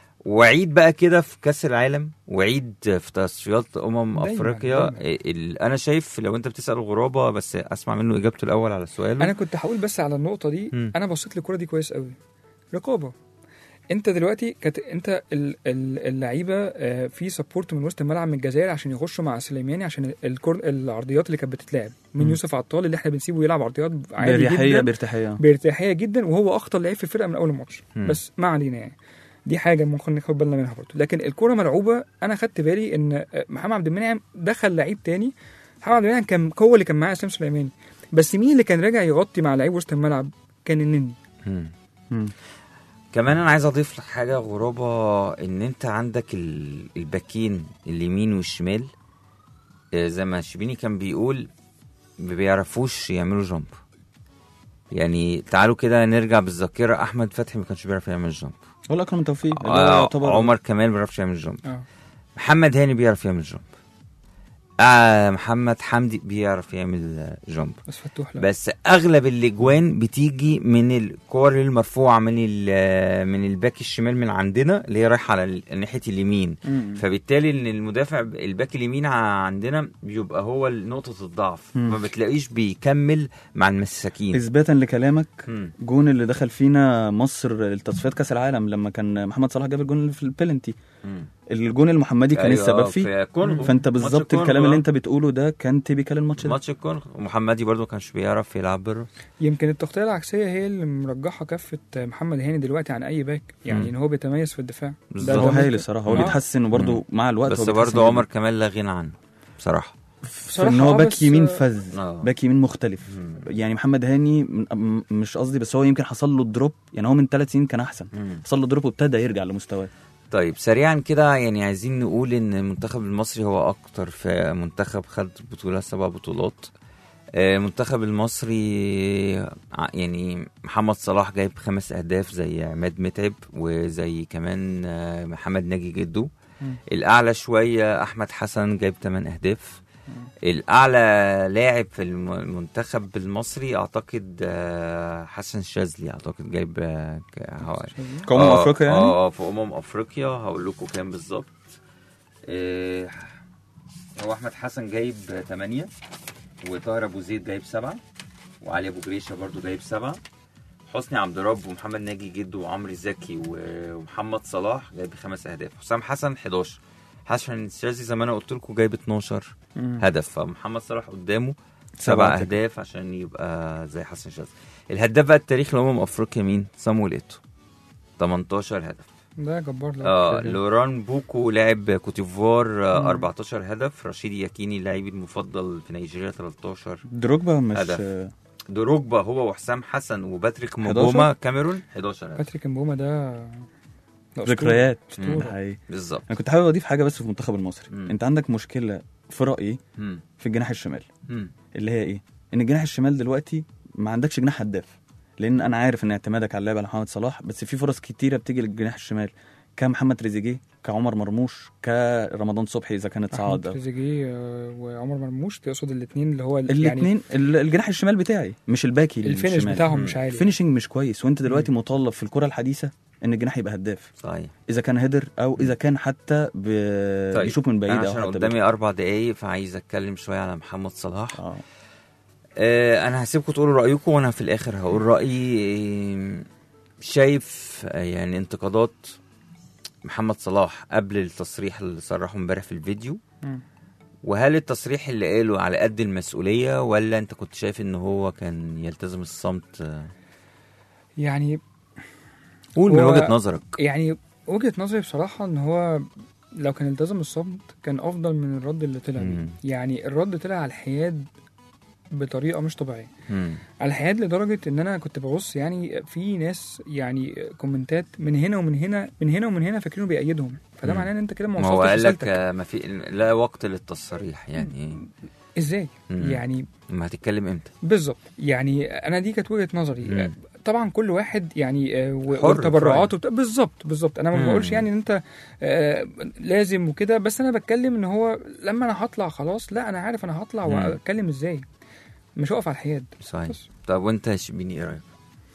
وعيد بقى كده في كاس العالم وعيد في تصفيات امم دايماً، افريقيا دايماً. ال- انا شايف لو انت بتسال غرابه بس اسمع منه اجابته الاول على سؤاله انا كنت هقول بس على النقطه دي مم. انا بصيت للكره دي كويس قوي رقابه انت دلوقتي كانت انت ال- ال- اللعيبه آه، في سبورت من وسط الملعب من الجزائر عشان يخشوا مع سليماني عشان الكور العرضيات اللي كانت بتتلعب من مم. يوسف عطال اللي احنا بنسيبه يلعب عرضيات عادي باريحيه جدا بارتاحيه بارتياحيه جدا وهو اخطر لعيب في الفرقه من اول الماتش مم. بس ما علينا يعني دي حاجه ممكن ناخد بالنا منها برضه لكن الكره ملعوبه انا خدت بالي ان محمد عبد المنعم دخل لعيب تاني محمد عبد المنعم كان هو اللي كان معاه اسلام سليماني بس مين اللي كان راجع يغطي مع لعيب وسط الملعب كان النني مم. مم. كمان انا عايز اضيف لك حاجه غرابه ان انت عندك ال- الباكين اليمين والشمال آه، زي ما شبيني كان بيقول ما بيعرفوش يعملوا جامب يعني تعالوا كده نرجع بالذاكره احمد فتحي ما كانش بيعرف يعمل جامب ولا اكرم توفيق اللي هو آه، يعتبر عمر كمال ما بيعرفش يعمل جامب اه محمد هاني بيعرف يعمل جامب آه محمد حمدي بيعرف يعمل آه، جامب بس فتوح لا بس اغلب الاجوان بتيجي من الكور المرفوعه من ال- من الباك الشمال من عندنا اللي هي رايحه على ال- ناحيه اليمين مم. فبالتالي ان المدافع ب- الباك اليمين ع- عندنا بيبقى هو نقطه الضعف مم. ما بتلاقيش بيكمل مع المساكين اثباتا لكلامك مم. جون اللي دخل فينا مصر التصفيات كاس العالم لما كان محمد صلاح جاب الجون اللي في البلنتي مم. الجون المحمدي كان أيوة، السبب فيه في كونغو. فانت ماتش بالظبط الكونغو، الكلام اللي آه. انت بتقوله ده كان تيبيكال الماتش ده ماتش الكونغو ومحمدي برضو ما كانش بيعرف يلعب بره يمكن التغطيه العكسيه هي اللي مرجحه كفه محمد هاني دلوقتي عن اي باك يعني مم. ان هو بيتميز في الدفاع بالظبط. هو ده هايل ممكن. الصراحه هو آه. بيتحسن وبرده مع الوقت بس هو بيتحسن برضو عمر جداً. كمال لا غنى عنه بصراحه في ان هو آه، باك بس- يمين فذ آه. باك يمين مختلف مم. يعني محمد هاني م- م- مش قصدي بس هو يمكن حصل له دروب يعني هو من ثلاث سنين كان احسن مم. حصل له دروب وابتدى يرجع لمستواه طيب سريعا كده يعني عايزين نقول ان المنتخب المصري هو اكتر في منتخب خد بطولة سبع بطولات آه، المنتخب المصري ع- يعني محمد صلاح جايب خمس اهداف زي عماد متعب وزي كمان آه، محمد ناجي جدو مم. الاعلى شويه احمد حسن جايب 8 اهداف الاعلى لاعب في الم- المنتخب المصري اعتقد آه، حسن الشاذلي اعتقد جايب آه، ك- هو- كأمم آه، افريقيا يعني اه في امم افريقيا هقول لكم كام بالظبط إيه هو احمد حسن جايب 8 وطاهر ابو زيد جايب 7 وعلي ابو جريشه برضو جايب 7 حسني عبد رب ومحمد ناجي جدو وعمرو زكي و- ومحمد صلاح جايب خمس اهداف حسام حسن 11 حسن الشاذلي زي ما انا قلت لكم جايب 12 مم. هدف فمحمد صلاح قدامه سبعة سبع كده. اهداف عشان يبقى زي حسن الشاذلي الهداف بقى التاريخ لامم افريقيا مين صامويل ايتو 18 هدف ده جبار لا اه لوران بوكو لاعب كوتيفوار آه، مم. 14 هدف رشيد ياكيني لاعبي المفضل في نيجيريا 13 دروجبا مش هدف. دروجبا هو وحسام حسن وباتريك 11 موجوما كاميرون 11 هدف باتريك مبوما ده ده أسطورة. ذكريات مم. ده حقيقي. بالظبط انا كنت حابب اضيف حاجه بس في المنتخب المصري مم. انت عندك مشكله في رايي مم. في الجناح الشمال مم. اللي هي ايه ان الجناح الشمال دلوقتي ما عندكش جناح هداف لان انا عارف ان اعتمادك على اللعب على محمد صلاح بس في فرص كتيره بتيجي للجناح الشمال كمحمد تريزيجيه كعمر مرموش كرمضان صبحي اذا كانت احمد صعد تريزيجيه آه، وعمر مرموش تقصد الاثنين اللي هو ال- يعني الاثنين الجناح الشمال بتاعي مش الباكي اللي الفينش الشمال. بتاعهم مم. مش عالي الفينشنج مش كويس وانت دلوقتي مطالب في الكره الحديثه ان الجناح يبقى هداف صحيح اذا كان هيدر او اذا كان حتى ب... طيب. بيشوف من بعيد أنا او عشان حتى قدامي اربع دقايق فعايز اتكلم شويه على محمد صلاح اه آه، انا هسيبكم تقولوا رايكم وانا في الاخر هقول رايي آه، شايف آه، يعني انتقادات محمد صلاح قبل التصريح اللي صرحه امبارح في الفيديو مم. وهل التصريح اللي قاله على قد المسؤوليه ولا انت كنت شايف ان هو كان يلتزم الصمت آه، يعني قول من هو- وجهه نظرك يعني وجهه نظري بصراحه ان هو لو كان التزم الصمت كان افضل من الرد اللي طلع مم. بيه يعني الرد طلع على الحياد بطريقه مش طبيعيه مم. على الحياد لدرجه ان انا كنت ببص يعني في ناس يعني كومنتات من هنا ومن هنا من هنا ومن هنا فاكرينه بيأيدهم فده مم. معناه ان انت كده ما ما هو وصلتش قال لك رسالتك آه، ما في لا وقت للتصريح يعني ازاي مم. يعني ما هتتكلم امتى بالظبط يعني انا دي كانت وجهه نظري مم. طبعا كل واحد يعني آه، و- حر وتبرعاته وبتاع- بالظبط بالظبط انا ما مم. بقولش يعني ان انت آه، لازم وكده بس انا بتكلم ان هو لما انا هطلع خلاص لا انا عارف انا هطلع مم. واتكلم ازاي مش هقف على الحياد صحيح بس. طب وانت يا شبيني ايه رايك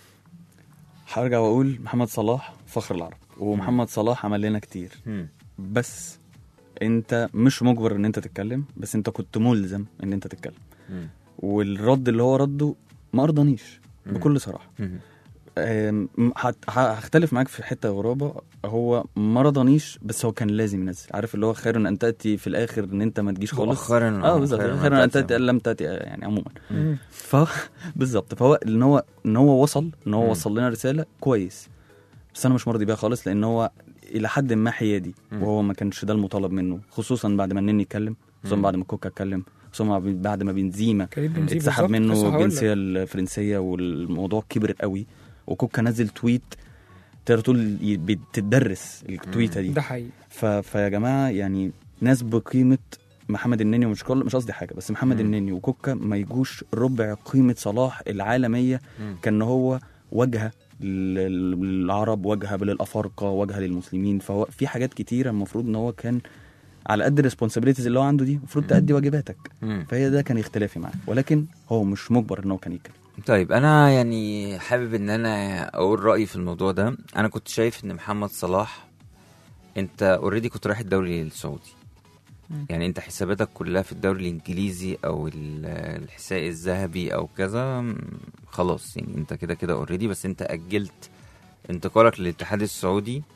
هرجع واقول محمد صلاح فخر العرب ومحمد صلاح عمل لنا كتير مم. بس انت مش مجبر ان انت تتكلم بس انت كنت ملزم ان انت تتكلم مم. والرد اللي هو رده ما ارضانيش مم. بكل صراحه مم. أم، هت- ه- هختلف معاك في حته غرابه هو ما رضانيش بس هو كان لازم ينزل عارف اللي هو خير ان تاتي في الاخر ان انت ما تجيش خالص مؤخرا اه بالظبط خير خير ما ان تأتي. تاتي لم تاتي يعني عموما مم. ف بالظبط فهو ان هو ان هو وصل ان هو مم. وصل لنا رساله كويس بس انا مش مرضي بيها خالص لان هو الى حد ما حيادي مم. وهو ما كانش ده المطالب منه خصوصا بعد ما النني اتكلم خصوصا مم. بعد ما كوكا اتكلم خصوصا بعد ما بنزيما كريم بنزيما اتسحب بالظبط، لسه منه هقول لك. الجنسيه الفرنسيه والموضوع كبر قوي وكوكا نزل تويت تقدر تقول ي- بتدرس التويته دي ده حقيقي ف... فيا جماعه يعني ناس بقيمه محمد النني ومش كل مش قصدي حاجه بس محمد مم. النني وكوكا ما يجوش ربع قيمه صلاح العالميه مم. كان هو واجهه لل- للعرب واجهه للافارقه واجهه للمسلمين فهو في حاجات كتيره المفروض ان هو كان على قد الريسبونسابيلتيز اللي هو عنده دي المفروض مم. تأدي واجباتك مم. فهي ده كان اختلافي معاه ولكن هو مش مجبر ان هو كان يتكلم طيب انا يعني حابب ان انا اقول رايي في الموضوع ده انا كنت شايف ان محمد صلاح انت اوريدي كنت رايح الدوري السعودي مم. يعني انت حساباتك كلها في الدوري الانجليزي او ال- الحساء الذهبي او كذا م، خلاص يعني انت كده كده اوريدي بس انت اجلت انتقالك للاتحاد السعودي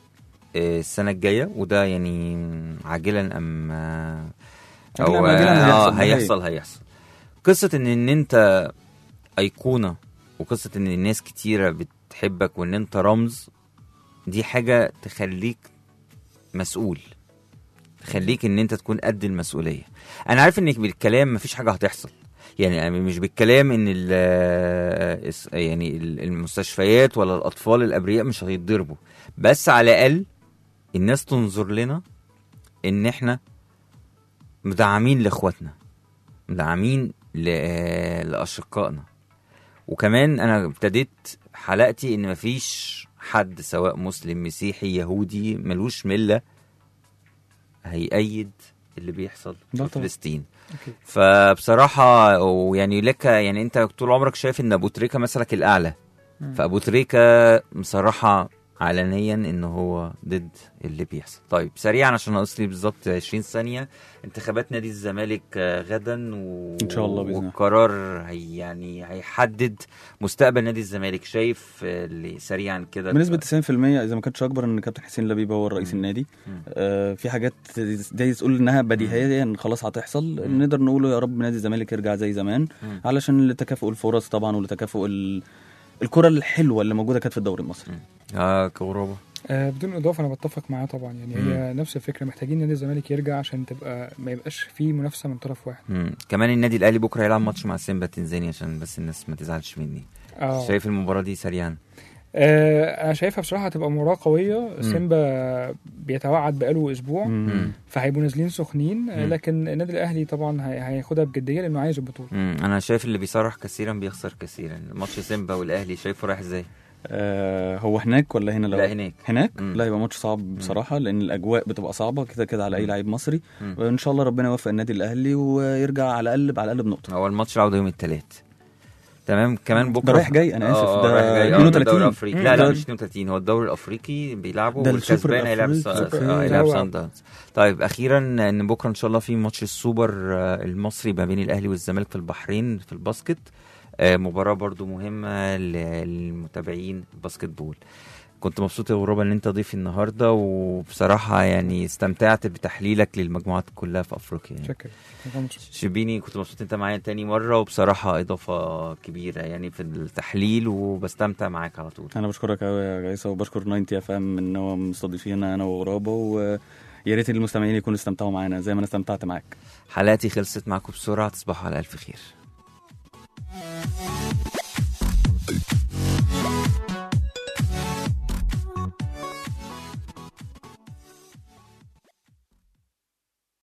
آه، السنه الجايه وده يعني عاجلا ام آه، عاجلاً او أم آجلاً آه، هيحصل. هيحصل هيحصل قصه ان ان انت ايقونه وقصه ان الناس كتيره بتحبك وان انت رمز دي حاجه تخليك مسؤول تخليك ان انت تكون قد المسؤوليه انا عارف انك بالكلام مفيش حاجه هتحصل يعني مش بالكلام ان ال الس- يعني ال- المستشفيات ولا الاطفال الابرياء مش هيتضربوا بس على الاقل الناس تنظر لنا ان احنا مدعمين لاخواتنا مدعمين ل- لاشقائنا وكمان انا ابتديت حلقتي ان مفيش حد سواء مسلم مسيحي يهودي ملوش مله هيأيد اللي بيحصل لا في طبعا. فلسطين أكيد. فبصراحة ويعني لك يعني انت طول عمرك شايف ان ابو تريكة مثلك الاعلى مم. فابو تريكة بصراحة علنيا ان هو ضد اللي بيحصل طيب سريعا عشان ناقص لي بالظبط 20 ثانية انتخابات نادي الزمالك آه، غدا و... إن شاء الله بإذن الله. والقرار هي يعني هيحدد مستقبل نادي الزمالك شايف آه، اللي سريعا كده بنسبة 90% إذا ما كانتش أكبر إن كابتن حسين لبيب هو رئيس مم. النادي مم. آه في حاجات دي تقول إنها بديهية خلاص هتحصل مم. نقدر نقول يا رب نادي الزمالك يرجع زي زمان مم. علشان لتكافؤ الفرص طبعا ولتكافؤ ال... الكرة الحلوة اللي موجودة كانت في الدوري المصري اه كوروبا آه بدون اضافه انا بتفق معاه طبعا يعني هي نفس الفكره محتاجين نادي الزمالك يرجع عشان تبقى ما يبقاش فيه منافسه من طرف واحد مم. كمان النادي الاهلي بكره هيلعب ماتش مع سيمبا تنزانيا عشان بس الناس ما تزعلش مني اه شايف المباراه دي سريعا آه انا شايفها بصراحه هتبقى مباراه قويه سيمبا بيتوعد بقاله اسبوع مم. فهيبقوا نازلين سخنين آه، مم. لكن النادي الاهلي طبعا هي- هياخدها بجديه لانه عايز البطوله مم. انا شايف اللي بيصرح كثيرا بيخسر كثيرا ماتش سيمبا والاهلي شايفه رايح ازاي آه هو هناك ولا هنا لا هناك هناك مم. لا يبقى ماتش صعب بصراحه لان الاجواء بتبقى صعبه كده كده على اي مم. لعيب مصري مم. وان شاء الله ربنا يوفق النادي الاهلي ويرجع على الاقل على الاقل بنقطه هو الماتش العوده يوم الثلاث تمام كمان بكره ده رايح جاي، أنا آسف، آه، ده رايح جاي. آه، 32. الدوري الافريقي لا لا ده- مش 32 هو الدوري الافريقي بيلعبوا ده السوبر والكسبان هيلعب الس- الأفريقي. آه، هيلعب هو- سان داونز طيب اخيرا ان بكره ان شاء الله في ماتش السوبر آه، المصري ما بين الاهلي والزمالك في البحرين في الباسكت آه، مباراه برضو مهمه ل- للمتابعين الباسكت بول كنت مبسوط يا غرابة ان انت ضيفي النهارده وبصراحه يعني استمتعت بتحليلك للمجموعات كلها في افريقيا يعني. شكرا شكراً. شربيني كنت مبسوط انت معايا تاني مرة وبصراحة إضافة كبيرة يعني في التحليل وبستمتع معاك على طول انا بشكرك قوي يا جايسه وبشكر 90 اف ام ان هو مستضيفينا انا وغرابه ويا ريت المستمعين يكونوا استمتعوا معانا زي ما انا استمتعت معاك حلقتي خلصت معاكم بسرعة تصبحوا على ألف خير